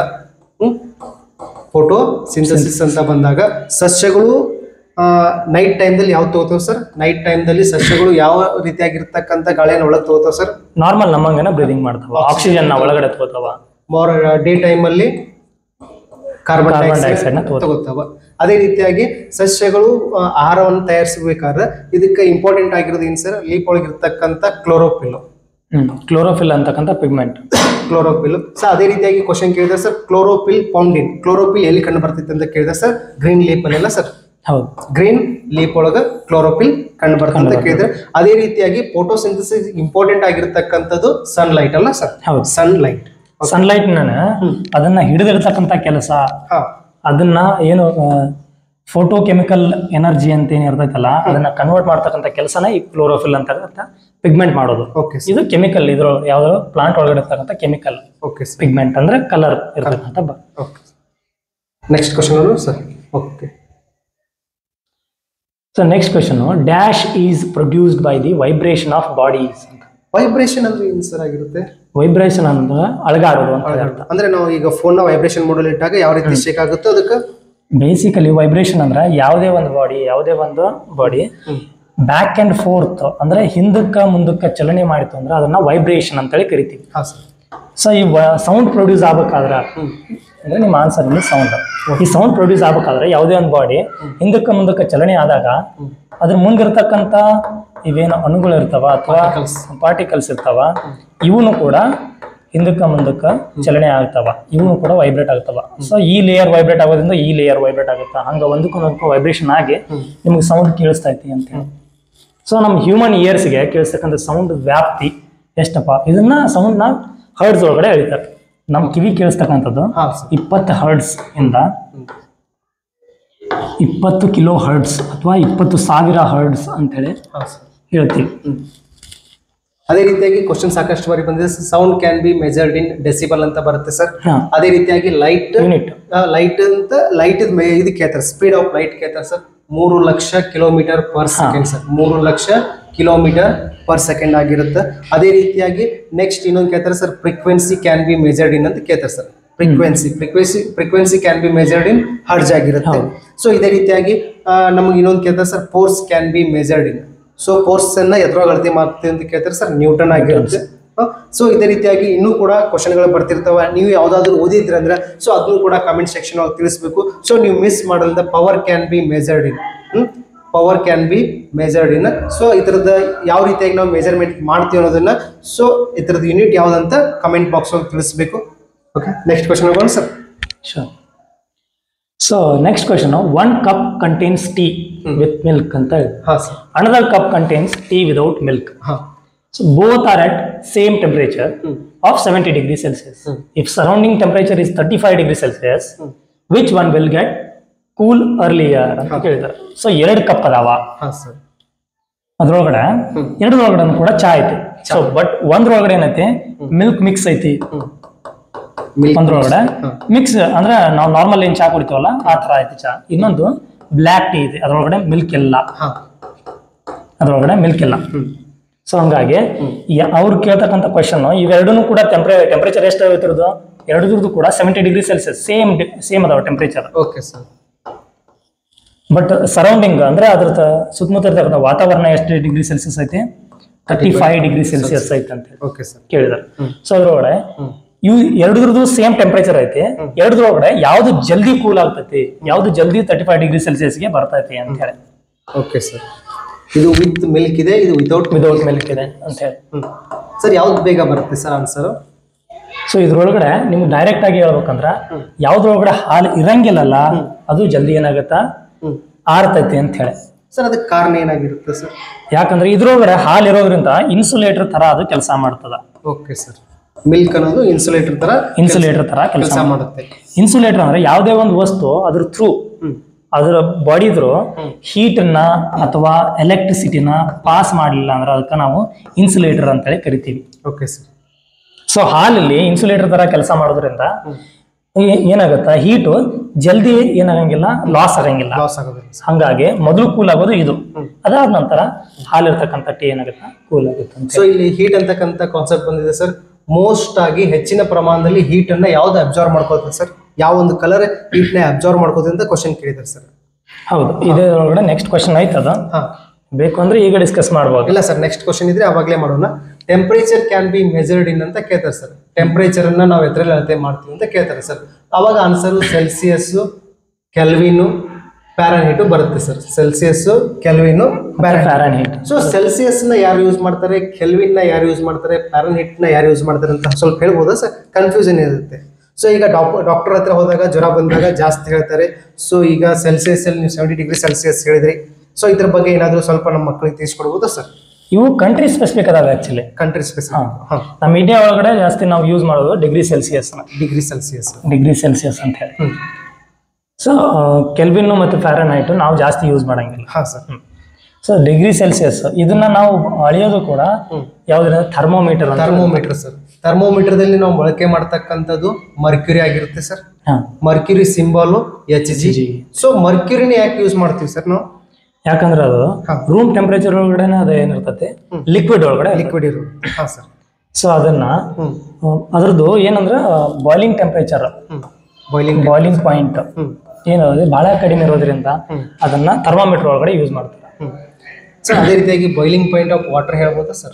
ಫೋಟೋ ಸಿಂಥಸಿಸ್ ಅಂತ ಬಂದಾಗ ಸಸ್ಯಗಳು ನೈಟ್ ಟೈಮ್ದಲ್ಲಿ ಯಾವ್ದು ತಗೋತಾವ ಸರ್ ನೈಟ್ ಟೈಮ್ದಲ್ಲಿ ಸಸ್ಯಗಳು ಯಾವ ರೀತಿಯಾಗಿರ್ತಕ್ಕಂಥ ಗಾಳಿಯನ್ನು ಒಳಗೆ ತಗೋತಾವ ಸರ್ ನಾರ್ಮಲ್ ನಮ್ಮಂಗನ ಬ್ರೀದಿಂಗ್ ಮಾಡ್ತಾವ ಆಕ್ಸಿಜನ್ ನ ಒಳಗಡೆ ತಗೋತಾವ ಮೋರ್ ಡೇ ಟೈಮಲ್ಲಿ ಕಾರ್ಬನ್ Carbon ಡೈಆಕ್ಸೈಡ್ dioxide ನ ತಗೋತಾವ. ತಗೋತಾವ ಅದೇ ರೀತಿಯಾಗಿ ಸಸ್ಯಗಳು ಆ, ಆಹಾರವನ್ನು ತಯಾರಿಸಬೇಕಾದ್ರೆ ಇದಕ್ಕೆ ಇಂಪಾರ್ಟೆಂಟ್ ಆಗಿರೋದು ಏನು ಸರ್ ಲೀಪ್ ಒಳಗಿರ್ತಕ್ಕಂಥ ಕ್ಲೋರೋಫಿಲ್ ಹ್ಮ್ ಕ್ಲೋರೋಫಿಲ್ ಅಂತಕ್ಕಂಥ ಪಿಗ್ಮೆಂಟ್ ಕ್ಲೋರೋಫಿಲ್ ಸೊ ಅದೇ ರೀತಿಯಾಗಿ ಕ್ವಶನ್ ಕೇಳಿದ್ರೆ ಸರ್ ಕ್ಲೋರೋಫಿಲ್ ಪೌಂಡಿನ್ ಕ್ಲೋರೋಫಿಲ್ ಎಲ್ಲಿ ಕಂಡು ಬರ್ತೈತೆ ಅಂತ ಕೇಳಿದ್ರೆ ಸರ್ ಗ್ರೀನ್ ಲೀಪ್ ಅಲ್ಲೆಲ್ಲ ಸರ್ ಹೌದು ಗ್ರೀನ್ ಲೀಪ್ ಒಳಗ ಕ್ಲೋರೋಫಿಲ್ ಕಂಡು ಬರ್ತದೆ ಅಂತ ಕೇಳಿದ್ರೆ ಅದೇ ರೀತಿಯಾಗಿ ಫೋಟೋಸಿಂಥಸಿಸ್ ಇಂಪಾರ್ಟೆಂಟ್ ಆಗಿರ್ತಕ್ಕಂಥದ್ದು ಸನ್ಲೈಟ್ ಅಲ್ಲ ಸರ್ ಹೌದು ಸನ್ಲೈಟ್ ಸನ್ಲೈಟ್ ಅದನ್ನ ಹಿಡಿದಿರ್ತಕ್ಕಂಥ ಕೆಲಸ ಹಾ ಅದನ್ನ ಏನು ಫೋಟೋ ಕೆಮಿಕಲ್ ಎನರ್ಜಿ ಅಂತ ಏನ್ ಇರ್ತೈತಲ್ಲ ಅದನ್ನ ಕನ್ವರ್ಟ್ ಮಾಡ್ತಕ್ಕಂಥ ಕೆಲಸನ ಈ ಕ್ಲೋರೋಫಿಲ್ ಅಂತ ಪಿಗ್ಮೆಂಟ್ ಮಾಡೋದು ಓಕೆ ಸರ್ ಇದು ಕೆಮಿಕಲ್ ಇದ್ರ ಯಾವ್ದಾದ್ರು ಪ್ಲಾಂಟ್ ಒಳಗಡೆ ಇರ್ತಕ್ಕಂಥ ಕೆಮಿಕಲ್ ಓಕೆ ಸರ್ ಪಿಗ್ಮೆಂಟ್ ಅಂದ್ರೆ ಕಲರ್ ಇರ್ತಕ್ಕಂಥ ಬ- okay next question sir okay so next question dash is produced by the vibration of bodies vibration ಅಂದ್ರೆ ಏನು ಸರ್ ಆಗಿರುತ್ತೆ ವೈಬ್ರೇಷನ್ ಅಂದ್ರೆ ಅಳಗಾಡೋದು ಅಂತ ಅರ್ಥ ಅಂದ್ರೆ ನಾವು ಈಗ ಫೋನ್ ನ ವೈಬ್ರೇಷನ್ ಮೋಡಲ್ ಇಟ್ಟಾಗ ಯಾವ ರೀತಿ ಶೇಕ್ ಆಗುತ್ತೋ ಅದಕ್ಕೆ ಬೇಸಿಕಲಿ ವೈಬ್ರೇಷನ್ ಅಂದ್ರೆ ಯಾವುದೇ ಒಂದು ಬಾಡಿ ಯಾವುದೇ ಒಂದು ಬಾಡಿ ಬ್ಯಾಕ್ ಅಂಡ್ ಫೋರ್ತ್ ಅಂದ್ರೆ ಹಿಂದಕ್ಕ ಮುಂದಕ್ಕ ಚಲನೆ ಮಾಡಿತು ಅಂದ್ರೆ ಅದನ್ನ ವೈಬ್ರೇಷನ್ ಅಂತೇಳಿ ಕರಿತೀವಿ ಹಾ ಸರ್ ಸೊ ಈ ಸೌಂಡ್ ಪ್ರೊಡ್ಯೂಸ್ ಆಗ್ಬೇಕಾದ್ರೆ ಅಂದ್ರೆ ನಿಮ್ಮ ಆನ್ಸರ್ ಇಲ್ಲಿ ಸೌಂಡ್ ಈ ಸೌಂಡ್ ಪ್ರೊಡ್ಯೂಸ್ ಆಗ್ಬೇಕಾದ್ರೆ ಯಾವುದೇ ಒಂದು ಬಾಡಿ ಹಿಂದಕ್ಕೆ ಮುಂದಕ್ಕೆ ಚಲನೆ ಆದಾಗ ಅದ್ರ ಮುಂದಿರ್ತಕ್ಕಂಥ ಇವೇನು ಅಣುಗಳು ಇರ್ತಾವ ಅಥವಾ Particles. ಪಾರ್ಟಿಕಲ್ಸ್ ಇರ್ತಾವ ಇವನು ಕೂಡ ಹಿಂದಕ್ಕೆ ಮುಂದಕ್ಕೆ ಚಲನೆ ಆಗ್ತಾವ ಇವನು ಕೂಡ ವೈಬ್ರೇಟ್ ಆಗ್ತಾವ ಸೊ ಈ ಲೇಯರ್ ವೈಬ್ರೇಟ್ ಆಗೋದ್ರಿಂದ ಈ ಲೇಯರ್ ವೈಬ್ರೇಟ್ ಆಗುತ್ತಾ ಹಂಗ ಒಂದಕ್ಕೊಂದಕ್ಕೆ ವೈಬ್ರೇಷನ್ ಆಗಿ ನಿಮ್ಗೆ ಸೌಂಡ್ ಕೇಳಿಸ್ತೈತಿ ಅಂತ ಹೇಳಿ ಸೊ ನಮ್ಮ ಹ್ಯೂಮನ್ ಇಯರ್ಸ್ಗೆ ಕೇಳಿಸ್ತಕ್ಕಂಥ ಸೌಂಡ್ ವ್ಯಾಪ್ತಿ ಎಷ್ಟಪ್ಪ ಇದನ್ನ ಸೌಂಡ್ನ ಹರ್ಡ್ಸ್ ಒಳಗಡೆ ಹೇಳ್ತಾರೆ ನಮ್ಮ ಕಿವಿ ಕೇಳಿಸ್ತಕ್ಕಂಥದ್ದು ಹಾ ಸರ್ ಇಪ್ಪತ್ತು ಹರ್ಡ್ಸ್ ಇಂದ ಇಪ್ಪತ್ತು ಕಿಲೋ ಹರ್ಡ್ಸ್ ಅಥವಾ ಇಪ್ಪತ್ತು ಸಾವಿರ ಹರ್ಡ್ಸ್ ಅಂತೇಳಿ ಹಾ ಸರ್ ಹೇಳ್ತೀವಿ ಅದೇ ರೀತಿಯಾಗಿ ಕ್ವಶನ್ ಸಾಕಷ್ಟು ಬಾರಿ ಬಂದಿದೆ sound can be measured in decibel ಅಂತ ಬರುತ್ತೆ ಸರ್ ಹಾ ಅದೇ ರೀತಿಯಾಗಿ ಲೈಟ್ ಯೂನಿಟ್ ಲೈಟ್ ಅಂತ ಲೈಟ್ ಇದು ಕೇಳ್ತಾರೆ ಸ್ಪೀಡ್ ಆಫ್ ಲೈಟ್ ಕೇಳ್ತಾರೆ ಸರ್ ಮೂರು lakh kilometre per second sir ಮೂರು ಲಕ್ಷ ಕಿಲೋಮೀಟರ್ ಪರ್ ಸೆಕೆಂಡ್ ಆಗಿರುತ್ತೆ ಅದೇ ರೀತಿಯಾಗಿ ನೆಕ್ಸ್ಟ್ ಇನ್ನೊಂದು ಕೇಳ್ತಾರೆ sir frequency can be measured in ಅಂತ ಕೇಳ್ತಾರೆ sir frequency frequency frequency can be measured in hertz ಆಗಿರುತ್ತೆ ಹೌದು. ಸೊ ಇದೇ ರೀತಿಯಾಗಿ ಆ, ನಮಗೆ ಇನ್ನೊಂದು ಕೇಳ್ತಾರೆ sir force can be measured in so force ಅನ್ನ ಎದ್ರೊಳಗೆ ಅಳತೆ ಮಾಡ್ತೀವಿ ಅಂತ ಕೇಳ್ತಾರೆ ಸರ್ ನ್ಯೂಟನ್ ಆಗಿರುತ್ತೆ ಸೊ ಇದೇ ರೀತಿಯಾಗಿ ಇನ್ನೂ ಕೂಡ ಕ್ವಶನ್ಗಳು ಬರ್ತಿರ್ತಾವ ನೀವು ಯಾವ್ದಾದ್ರು ಓದಿದ್ರಿ ಅಂದ್ರೆ ಸೊ ಅದನ್ನು ಕೂಡ ಕಮೆಂಟ್ ಸೆಕ್ಷನ್ ಒಳಗೆ ತಿಳಿಸ್ಬೇಕು ಸೊ ನೀವು ಮಿಸ್ ಮಾಡಲ್ದ power can be measured in power can be measured in so ಇತರದ ಯಾವ ರೀತಿಯಾಗಿ ನಾವು ಮೆಜರ್ಮೆಂಟ್ ಮಾಡ್ತೀವಿ ಅನ್ನೋದನ್ನ ಸೊ ಇತರದ ಯೂನಿಟ್ ಯಾವ್ದಂತ ಕಮೆಂಟ್ ಬಾಕ್ಸ್ ಒಳಗೆ ತಿಳಿಸ್ಬೇಕು ಓಕೆ ನೆಕ್ಸ್ಟ್ ಕ್ವಶನ್ ಹೋಗೋಣ sir sure so next question one cup contains tea with milk ಅಂತ ಹೇಳಿ ಹಾ sir another cup contains tea without milk ಹಾ So both are at same temperature of 70 degrees Celsius. If surrounding temperature is 35 degrees Celsius, which one will get cool earlier ಅಂತ ಕೇಳಿದ್ದಾರೆ so ಎರಡು cup ಅದಾವ ಹಾ sir ಅದ್ರೊಳಗಡೆ ಎರಡರೊಳಗಡೆ ಕೂಡ ಚಾ ಐತಿ so but ಒಂದ್ರೊಳಗಡೆ ಏನೈತಿ ಮಿಲ್ಕ್ ಮಿಕ್ಸ್ ಐತಿ ಮಿಲ್ಕ್ ಒಂದ್ರೊಳಗಡೆ ಮಿಕ್ಸ್ ಅಂದ್ರೆ ನಾವು ನಾರ್ಮಲ್ ಏನ್ ಚಾ ಕುಡಿತೀವಲ್ಲ ಆ ತರ ಐತಿ ಚಾ ಇನ್ನೊಂದು ಬ್ಲ್ಯಾಕ್ ಟೀ ಐತಿ ಅದ್ರೊಳಗಡೆ ಮಿಲ್ಕ್ ಇಲ್ಲ ಹಾ ಅದ್ರೊಳಗಡೆ ಮಿಲ್ಕ್ ಇಲ್ಲ ಸೊ ಹಂಗಾಗಿ ಯ- ಅವ್ರು ಕೇಳ್ತಕ್ಕಂಥ ಕ್ವಶನ್ ಇವೆರಡೂ ಕೂಡ ಟೆಂಪ್ರೇ ಟೆಂಪರೇಚರ್ ಎಷ್ಟು ಇರ್ತಿರೋದು ಎರಡರದ್ದು ಕೂಡ seventy degree Celsius same same ಅದಾವ temperature okay sir but surrounding ಅಂದ್ರೆ ಅದ್ರ ಸುತ್ತಮುತ್ತ ಇರ್ತಕ್ಕಂಥ ವಾತಾವರಣ ಎಷ್ಟು ಡಿಗ್ರಿ ಸೆಲ್ಸಿಯಸ್ ಐತಿ ತರ್ಟಿ ಫೈವ್ ಡಿಗ್ರಿ ಸೆಲ್ಸಿಯಸ್ ಐತೆ ಅಂತ ಹೇಳಿ ಓಕೆ ಸರ್ ಕೇಳಿದಾರೆ ಸೊ ಅದ್ರೊಳಗಡೆ ಇವು ಎರಡರದ್ದು ಸೇಮ್ ಟೆಂಪರೇಚರ್ ಐತಿ ಎರಡರೊಳಗಡೆ ಯಾವ್ದು ಜಲ್ದಿ ಕೂಲ್ ಆಗ್ತೈತಿ ಯಾವ್ದು ಜಲ್ದಿ ತರ್ಟಿ ಫೈವ್ ಡಿಗ್ರಿ ಸೆಲ್ಸಿಯಸ್ಗೆ ಬರ್ತೈತಿ ಅಂತ ಹೇಳಿ ಓಕೆ ಸರ್ ಇದು ವಿತ್ ಮಿಲ್ಕ್ ಇದೆ ಇದು ವಿತೌಟ್ ವಿದೌಟ್ ಮಿಲ್ಕ್ ಇದೆ ಅಂತ ಹೇಳಿ ಸರ್ ಯಾವ್ದು ಬೇಗ ಬರುತ್ತೆ ಸರ್ ಆನ್ಸರ್ ಸೊ ಇದ್ರೊಳಗಡೆ ನಿಮ್ಗೆ ಡೈರೆಕ್ಟ್ ಆಗಿ ಹೇಳ್ಬೇಕಂದ್ರ ಯಾವ್ದ್ರೊಳಗಡೆ ಹಾಲು ಇರಂಗಿಲ್ಲಲ್ಲ ಅದು ಜಲ್ದಿ ಏನಾಗುತ್ತಾ ಹ್ಮ್ ಆರ್ತೈತಿ ಅಂತ ಹೇಳಿ ಸರ್ ಅದಕ್ಕೆ ಕಾರಣ ಏನಾಗಿರುತ್ತೆ ಸರ್ ಯಾಕಂದ್ರೆ ಇದ್ರೊಳಗಡೆ ಹಾಲು ಇರೋದ್ರಿಂದ ಇನ್ಸುಲೇಟರ್ ತರ ಅದು ಕೆಲಸ ಮಾಡ್ತದ ಓಕೆ ಸರ್ ಮಿಲ್ಕ್ ಅನ್ನೋದು ಇನ್ಸುಲೇಟರ್ ತರ ಇನ್ಸುಲೇಟರ್ ತರ ಕೆಲಸ ಕೆಲಸ ಮಾಡುತ್ತೆ ಇನ್ಸುಲೇಟರ್ ಅಂದ್ರೆ ಯಾವುದೇ ಒಂದು ವಸ್ತು ಅದ್ರ ಥ್ರೂ ಹ್ಮ್ ಅದರ ಬಾಡಿದ್ರು ಹೀಟನ್ನ ಅಥವಾ ಎಲೆಕ್ಟ್ರಿಸಿಟಿನ ಪಾಸ್ ಮಾಡಲಿಲ್ಲ ಅಂದ್ರೆ ಅದಕ್ಕೆ ನಾವು ಇನ್ಸುಲೇಟರ್ ಅಂತೇಳಿ ಕರಿತೀವಿ ಓಕೆ ಸರ್ ಸೊ ಹಾಲಲ್ಲಿ ಇನ್ಸುಲೇಟರ್ ತರ ಕೆಲಸ ಮಾಡೋದ್ರಿಂದ ಏ- ಏನಾಗುತ್ತಾ ಹೀಟು ಜಲ್ದಿ ಏನಾಗಂಗಿಲ್ಲ ಲಾಸ್ ಆಗಂಗಿಲ್ಲ ಲಾಸ್ ಆಗೋದಿಲ್ಲ ಸರ್ ಹಂಗಾಗಿ ಮೊದಲು ಕೂಲ್ ಆಗೋದು ಇದು ಅದಾದ ನಂತರ ಹಾಲಿರ್ತಕ್ಕಂಥ ಟೀ ಏನಾಗುತ್ತೆ ಕೂಲ್ ಆಗುತ್ತೆ ಅಂತ ಸೊ ಇಲ್ಲಿ ಹೀಟ್ ಅಂತಕ್ಕಂಥ ಕಾನ್ಸೆಪ್ಟ್ ಬಂದಿದೆ ಸರ್ ಮೋಸ್ಟ್ ಆಗಿ ಹೆಚ್ಚಿನ ಪ್ರಮಾಣದಲ್ಲಿ ಹೀಟ್ ಅನ್ನ ಯಾವ್ದು ಅಬ್ಸರ್ವ್ ಮಾಡ್ಕೋತದೆ ಸರ್ ಯಾವ ಒಂದು ಕಲರ್ ಹೀಟ್ ನ ಅಬ್ಸರ್ವ್ ಮಾಡ್ಕೋತದೆ ಅಂತ ಕ್ವಶನ್ ಕೇಳಿದ್ದಾರೆ ಸರ್ ಹೌದು ಇದರೊಳಗಡೆ ನೆಕ್ಸ್ಟ್ ಕ್ವಶನ್ ಆಯ್ತದ ಹಾ ಬೇಕು ಅಂದ್ರೆ ಈಗ ಡಿಸ್ಕಸ್ ಮಾಡ್ಬೋದು ಇಲ್ಲ ಸರ್ ನೆಕ್ಸ್ಟ್ ಕ್ವಶನ್ ಇದ್ರೆ ಅವಾಗಲೇ ಮಾಡೋಣ temperature can be measured in ಅಂತ ಕೇಳ್ತಾರೆ ಸರ್ ಟೆಂಪರೇಚರ್ ಅನ್ನ ನಾವು ಎದ್ರಲ್ಲಿ ಅಳತೆ ಮಾಡ್ತೀವಿ ಅಂತ ಕೇಳ್ತಾರೆ ಸರ್ ಅವಾಗ ಆನ್ಸರ್ ಸೆಲ್ಸಿಯಸ್ ಕೆಲ್ವಿನು ಪ್ಯಾರಾನೀಟು ಬರುತ್ತೆ sir Celsius Kelvin Fahrenheit Fahrenheit so Celsius ನ ಯಾರು ಯೂಸ್ ಮಾಡ್ತಾರೆ ಕೆಲ್ವಿನ್ ನ ಯಾರು ಯೂಸ್ ಮಾಡ್ತಾರೆ ಪ್ಯಾರಾನೀಟ್ ನ ಯಾರು ಯೂಸ್ ಮಾಡ್ತಾರೆ ಅಂತ ಸ್ವಲ್ಪ ಹೇಳ್ಬೋದಾ ಸರ್ ಕನ್ಫ್ಯೂಷನ್ ಇರುತ್ತೆ ಸೊ ಈಗ ಡಾಕ್ಟರ್ ಹತ್ರ ಹೋದಾಗ ಜ್ವರ ಬಂದಾಗ ಜಾಸ್ತಿ ಹೇಳ್ತಾರೆ ಸೊ ಈಗ ಸೆಲ್ಸಿಯಸ್ ಅಲ್ಲಿ ನೀವು ಸೆವೆಂಟಿ ಡಿಗ್ರಿ ಸೆಲ್ಸಿಯಸ್ ಹೇಳಿದ್ರಿ ಸೊ ಇದ್ರ ಬಗ್ಗೆ ಏನಾದರೂ ಸ್ವಲ್ಪ ನಮ್ಮ ಮಕ್ಕಳಿಗೆ ತಿಳಿಸ್ಕೊಡ್ಬೋದಾ ಸರ್ ಇವು ಕಂಟ್ರಿ ಸ್ಪೆಸಿಫಿಕ್ ಅದಾವೆ ಆಕ್ಚುಲಿ ಕಂಟ್ರಿ ಸ್ಪೆಸಿಫಿಕ್ ಹಾಂ ನಮ್ಮ ಇಂಡಿಯಾ ಒಳಗಡೆ ಜಾಸ್ತಿ ನಾವು ಯೂಸ್ ಮಾಡೋದು degree Celsius degree Celsius degree Celsius ಅಂತ ಹೇಳಿ ಹ್ಮ್ ಸೊ ಕೆಲ್ವಿನ್ ಮತ್ತು ಫ್ಯಾರನೈಟ್ ನಾವು ಜಾಸ್ತಿ ಯೂಸ್ ಮಾಡಂಗಿಲ್ಲ ಹಾಂ ಸರ್ ಸೊ ಡಿಗ್ರಿ ಸೆಲ್ಸಿಯಸ್ ಇದನ್ನ ನಾವು ಅಳಿಯೋದು ಕೂಡ ಹ್ಮ್. ಯಾವ್ದ್ರಿಂದ ಥರ್ಮೋಮೀಟರ್ ಅಂತ ಥರ್ಮೋಮೀಟರ್ ಸರ್ ಥರ್ಮೋಮೀಟರ್ದಲ್ಲಿ ನಾವು ಬಳಕೆ ಮಾಡ್ತಕ್ಕಂಥದ್ದು ಮರ್ಕ್ಯುರಿ ಆಗಿರುತ್ತೆ ಸರ್ ಹಾ. Mercury symbol H G so ಮರ್ಕ್ಯುರಿನ ಯಾಕೆ ಯೂಸ್ ಮಾಡ್ತೀವಿ ಸರ್ ನಾವು ಯಾಕಂದ್ರೆ ಅದು ಹಾ. ರೂಮ್ ಟೆಂಪರೇಚರ್ ಒಳಗಡೆ ಅದು ಏನಿರ್ತೈತೆ ಲಿಕ್ವಿಡ್ ಒಳಗಡೆ ಲಿಕ್ವಿಡ್ ಇರು ಹಾಂ ಸರ್ ಸೊ ಅದನ್ನ ಹ್ಮ್ ಅಹ್, ಅದ್ರದ್ದು ಏನಂದ್ರೆ boiling temperature hmm boiling boiling point ಹ್ಮ್ ಏನದು ಬಹಳ ಕಡಿಮೆ ಇರೋದ್ರಿಂದ ಅದನ್ನ ಥರ್ಮಾಮೀಟರ್ ಒಳಗಡೆ ಯೂಸ್ ಮಾಡ್ತಾರೆ ಹ್ಮ್ ಸರ್ ಅದೇ ರೀತಿಯಾಗಿ ಬಾಯ್ಲಿಂಗ್ ಪಾಯಿಂಟ್ ಆಫ್ ವಾಟರ್ ಹೇಳ್ಬೋದಾ ಸರ್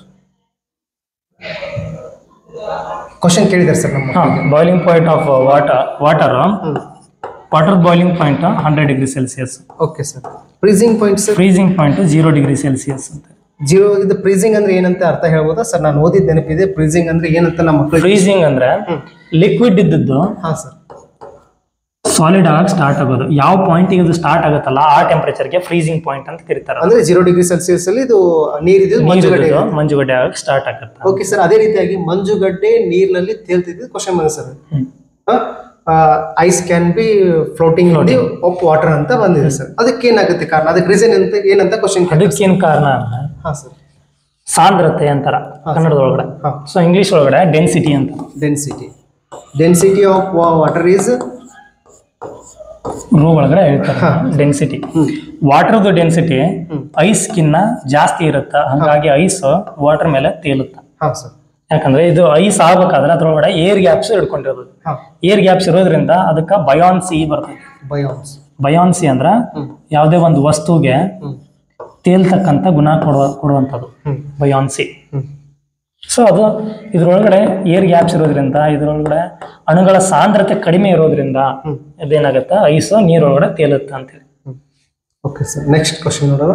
ಕ್ವಶನ್ ಕೇಳಿದ್ದಾರೆ ಸರ್ ನಮ್ಮ ಹಾ boiling point of water water water boiling point hundred degree Celsius okay sir freezing point sir freezing point zero degree Celsius ಅಂತ zero ಇದು freezing ಅಂದ್ರೆ ಏನಂತ ಅರ್ಥ ಹೇಳ್ಬೋದಾ ಸರ್ ನಾನು ಓದಿದ ನೆನಪಿದೆ ಫ್ರೀಸಿಂಗ್ ಅಂದ್ರೆ ಏನಂತ ನಮ್ಮ ಮಕ್ಕಳಿಗೆ ಫ್ರೀಸಿಂಗ್ ಅಂದ್ರೆ ಲಿಕ್ವಿಡ್ ಇದ್ದದ್ದು ಹಾಂ ಸರ್ ಸಾಲಿಡ್ ಆಗಕ್ಕೆ ಸ್ಟಾರ್ಟ್ ಆಗೋದು ಯಾವ ಪಾಯಿಂಟಿಗೆ ಅದು ಸ್ಟಾರ್ಟ್ ಆಗುತ್ತಲ್ಲ ಆ ಟೆಂಪರೇಚರ್ಗೆ ಫ್ರೀಸಿಂಗ್ ಪಾಯಿಂಟ್ ಅಂತ ಕರೀತಾರೆ ಅಂದ್ರೆ ಜೀರೋ ಡಿಗ್ರಿ ಸೆಲ್ಸಿಯಸ್ ಅಲ್ಲಿ ಇದು ನೀರಿದ್ದು ಮಂಜುಗಡ್ಡೆ ನೀರು ಮಂಜುಗಡ್ಡೆ ಆಗಕ್ಕೆ ಸ್ಟಾರ್ಟ್ ಆಗುತ್ತೆ ಓಕೆ ಸರ್ ಅದೇ ರೀತಿಯಾಗಿ ಮಂಜುಗಡ್ಡೆ ನೀರಿನಲ್ಲಿ ತೇಲ್ತಿದ್ದು ಕ್ವಶನ್ ಬಂದ sir hmm. Ice can be floating of water ಅಂತ ಬಂದಿದೆ ಸರ್ ಅದಕ್ಕೆ ಏನಾಗುತ್ತೆ ಕಾರಣ ಅದಕ್ಕೆ ರೀಸನ್ ಅಂತ ಏನಂತ ಕ್ವಶನ್ ಅದಕ್ಕೇನು ಕಾರಣ ಅಂದ್ರೆ ಹಾ ಸರ್ ಸಾಂದ್ರತೆ ಅಂತಾರ ಕನ್ನಡದೊಳಗಡೆ ಹಾ. ಸೊ ಇಂಗ್ಲಿಷ್ ಒಳಗಡೆ ಡೆನ್ಸಿಟಿ ಅಂತ density density of water is rho ಒಳಗಡೆ ಹೇಳ್ತಾರೆ ಡೆನ್ಸಿಟಿ ವಾಟರ್ದು ಡೆನ್ಸಿಟಿ ಐಸ್ ಕಿನ್ನ ಜಾಸ್ತಿ ಇರುತ್ತೆ ಹಂಗಾಗಿ ಐಸ್ ವಾಟರ್ ಮೇಲೆ ತೇಲುತ್ತೆ ಹಾ ಸರ್ ಯಾಕಂದ್ರೆ ಇದು ಐಸ್ ಆಗ್ಬೇಕಾದ್ರೆ ಅದ್ರೊಳಗಡೆ ಏರ್ ಗ್ಯಾಪ್ಸ್ ಹಿಡ್ಕೊಂಡಿರೋದು ಹಾ ಏರ್ ಗ್ಯಾಪ್ಸ್ ಇರೋದ್ರಿಂದ ಅದಕ್ಕೆ ಬಯಾನ್ಸಿ ಬರ್ತೈತಿ ಬಯೋನ್ಸ್ ಬಯಾನ್ಸಿ ಅಂದ್ರ ಯಾವುದೇ ಒಂದು ವಸ್ತುಗೆ ಹ್ಮ್ ತೇಲ್ತಕ್ಕಂಥ ಗುಣ ಕೊಡುವ ಕೊಡುವಂಥದ್ದು ಹ್ಮ್ ಬಯಾನ್ಸಿ ಹ್ಮ್ ಸೊ ಅದು ಇದ್ರೊಳಗಡೆ ಏರ್ ಗ್ಯಾಪ್ಸ್ ಇರೋದ್ರಿಂದ ಇದ್ರೊಳಗಡೆ ಅಣುಗಳ ಸಾಂದ್ರತೆ ಕಡಿಮೆ ಇರೋದ್ರಿಂದ ಇದೇನಾಗತ್ತೆ ಐಸ್ ನೀರೊಳಗಡೆ ತೇಲುತ್ತೆ ಅಂತೇಳಿ ಓಕೆ ಸರ್ ನೆಕ್ಸ್ಟ್ ಕ್ವಶನ್ ನೋಡೋಣ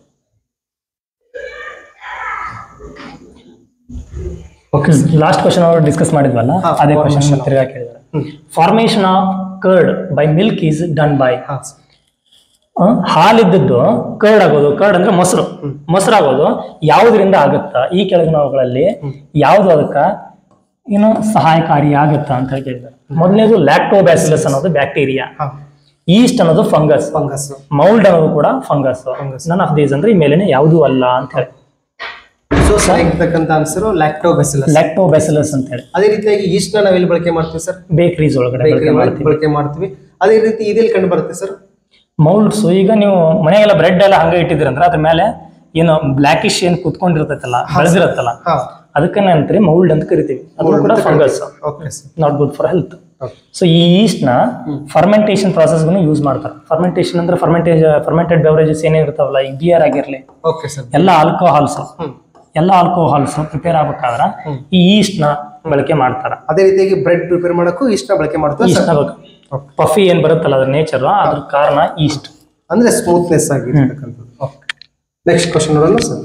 ಓಕೆ ಲಾಸ್ಟ್ ಕ್ವಶನ್ ಅವರು ಡಿಸ್ಕಸ್ ಮಾಡಿದ್ವಲ್ಲ ಹಾ, ಅದೇ formation ಕ್ವಶನ್ of- ತಿರ್ಗಾ ಕೇಳಿದ್ದಾರೆ ಹ್ಮ್ formation of curd by milk is done by ಹಾ ಸರ್ ಹಾಲಿದ್ದದ್ದು ಕರ್ಡ್ ಆಗೋದು ಕರ್ಡ್ ಅಂದ್ರೆ ಮೊಸರು ಮೊಸರು ಆಗೋದು ಯಾವುದರಿಂದ ಆಗುತ್ತಾ ಈ ಕೆಳಗಿನವುಗಳಲ್ಲಿ ಯಾವುದು ಅದಕ್ಕ ಏನು ಸಹಾಯಕಾರಿ ಆಗುತ್ತಾ ಅಂತ ಹೇಳಿ ಕೇಳಿದ್ದಾರೆ ಮೊದಲನೇದು ಲ್ಯಾಕ್ಟೋಬ್ಯಾಸಿಲಸ್ ಅನ್ನೋದು ಬ್ಯಾಕ್ಟೀರಿಯಾ ಹಾ ಈಸ್ಟ್ ಅನ್ನೋದು ಫಂಗಸ್ ಫಂಗಸ್ ಮೌಲ್ಡ್ ಅನ್ನೋದು ಕೂಡ fungus Fungus. None of these ಅಂದ್ರೆ ಈ ಮೇಲಿನ ಯಾವುದೂ ಅಲ್ಲ ಅಂತ ಹೇಳಿ ಸೊ ಸರಿಯಾಗಿರ್ತಕ್ಕಂಥ ಆನ್ಸರು ಲ್ಯಾಕ್ಟೋಬೆಸಿಲಸ್ ಲ್ಯಾಕ್ಟೋಬ್ಯಾಸಿಲಸ್ ಅಂತ ಹೇಳಿ ಅದೇ ರೀತಿಯಾಗಿ ಈಸ್ಟ್ ನ ನಾವೆಲ್ಲಿ ಬಳಕೆ ಮಾಡ್ತೀವಿ ಸರ್ ಬೇಕರೀಸ್ ಒಳಗಡೆ ಬಳಕೆ ಮಾಡ್ತೀವಿ ಬಳಕೆ ಮಾಡ್ತೀವಿ ಅದೇ ರೀತಿ ಇದೆಲ್ಲಿ ಕಂಡು ಬರುತ್ತೆ ಸರ್ ಮೌಲ್ಡ್ಸ್ ಈಗ ನೀವು ಮನೆಗೆಲ್ಲ ಬ್ರೆಡ್ ಎಲ್ಲ ಹಂಗೆ ಇಟ್ಟಿದ್ರಂದ್ರೆ ಅದ್ರ ಮೇಲೆ ಏನು ಬ್ಲಾಕಿಶ್ ಏನ್ ಕುತ್ಕೊಂಡಿರ್ತೈತಲ್ಲ ಬೆಳೆದಿರತ್ತಲ್ಲ ಹಾ ಅದಕ್ಕೆ ಅಂತೀರಿ ಮೌಲ್ಡ್ ಅಂತ ಕರಿತೀವಿ ಅದು ಕೂಡ fungus okay sir not good for health okay so ಈ ಈಸ್ಟ್ ನ ಫರ್ಮೆಂಟೇಷನ್ ಪ್ರಾಸೆಸ್ಗೂ ಯೂಸ್ ಮಾಡ್ತಾರೆ ಫರ್ಮೆಂಟೇಷನ್ ಅಂದ್ರೆ ಫರ್ಮೆಂಟೇಜ್ ಫರ್ಮೆಂಟೆಡ್ ಬೆವರೇಜಸ್ ಏನಿರ್ತಾವಲ್ಲ ಈಗ ಬಿಯರ್ ಆಗಿರ್ಲಿ ಓಕೆ ಸರ್ ಎಲ್ಲ ಆಲ್ಕೋಹಾಲ್ಸ್ ಹ್ಮ್ ಎಲ್ಲ ಆಲ್ಕೋಹಾಲ್ಸ್ ಪ್ರಿಪೇರ್ ಆಗ್ಬೇಕಾದ್ರೆ ಈ ಈಸ್ಟ್ ನ ಬಳಕೆ ಮಾಡ್ತಾರ ಅದೇ ರೀತಿಯಾಗಿ ಬ್ರೆಡ್ ಪ್ರಿಪೇರ್ ಮಾಡೋಕ್ಕೂ ಈಸ್ಟ್ ನ ಬಳಕೆ ಮಾಡ್ತೀವಿ ಈಸ್ಟ್ ಸರ್ ನ ಪಫಿ ಏನ್ ಬರುತ್ತಲ್ಲ ಅದ್ರ ನೇಚರ್ ಅದ್ರ ಕಾರಣ ಈಸ್ಟ್ ಅಂದ್ರೆ ಸ್ಮೂತ್ನೆಸ್ ಆಗಿರ್ತಕ್ಕಂಥದ್ದು ಓಕೆ ನೆಕ್ಸ್ಟ್ ಕ್ವಶನ್ ನೋಡೋಣ sir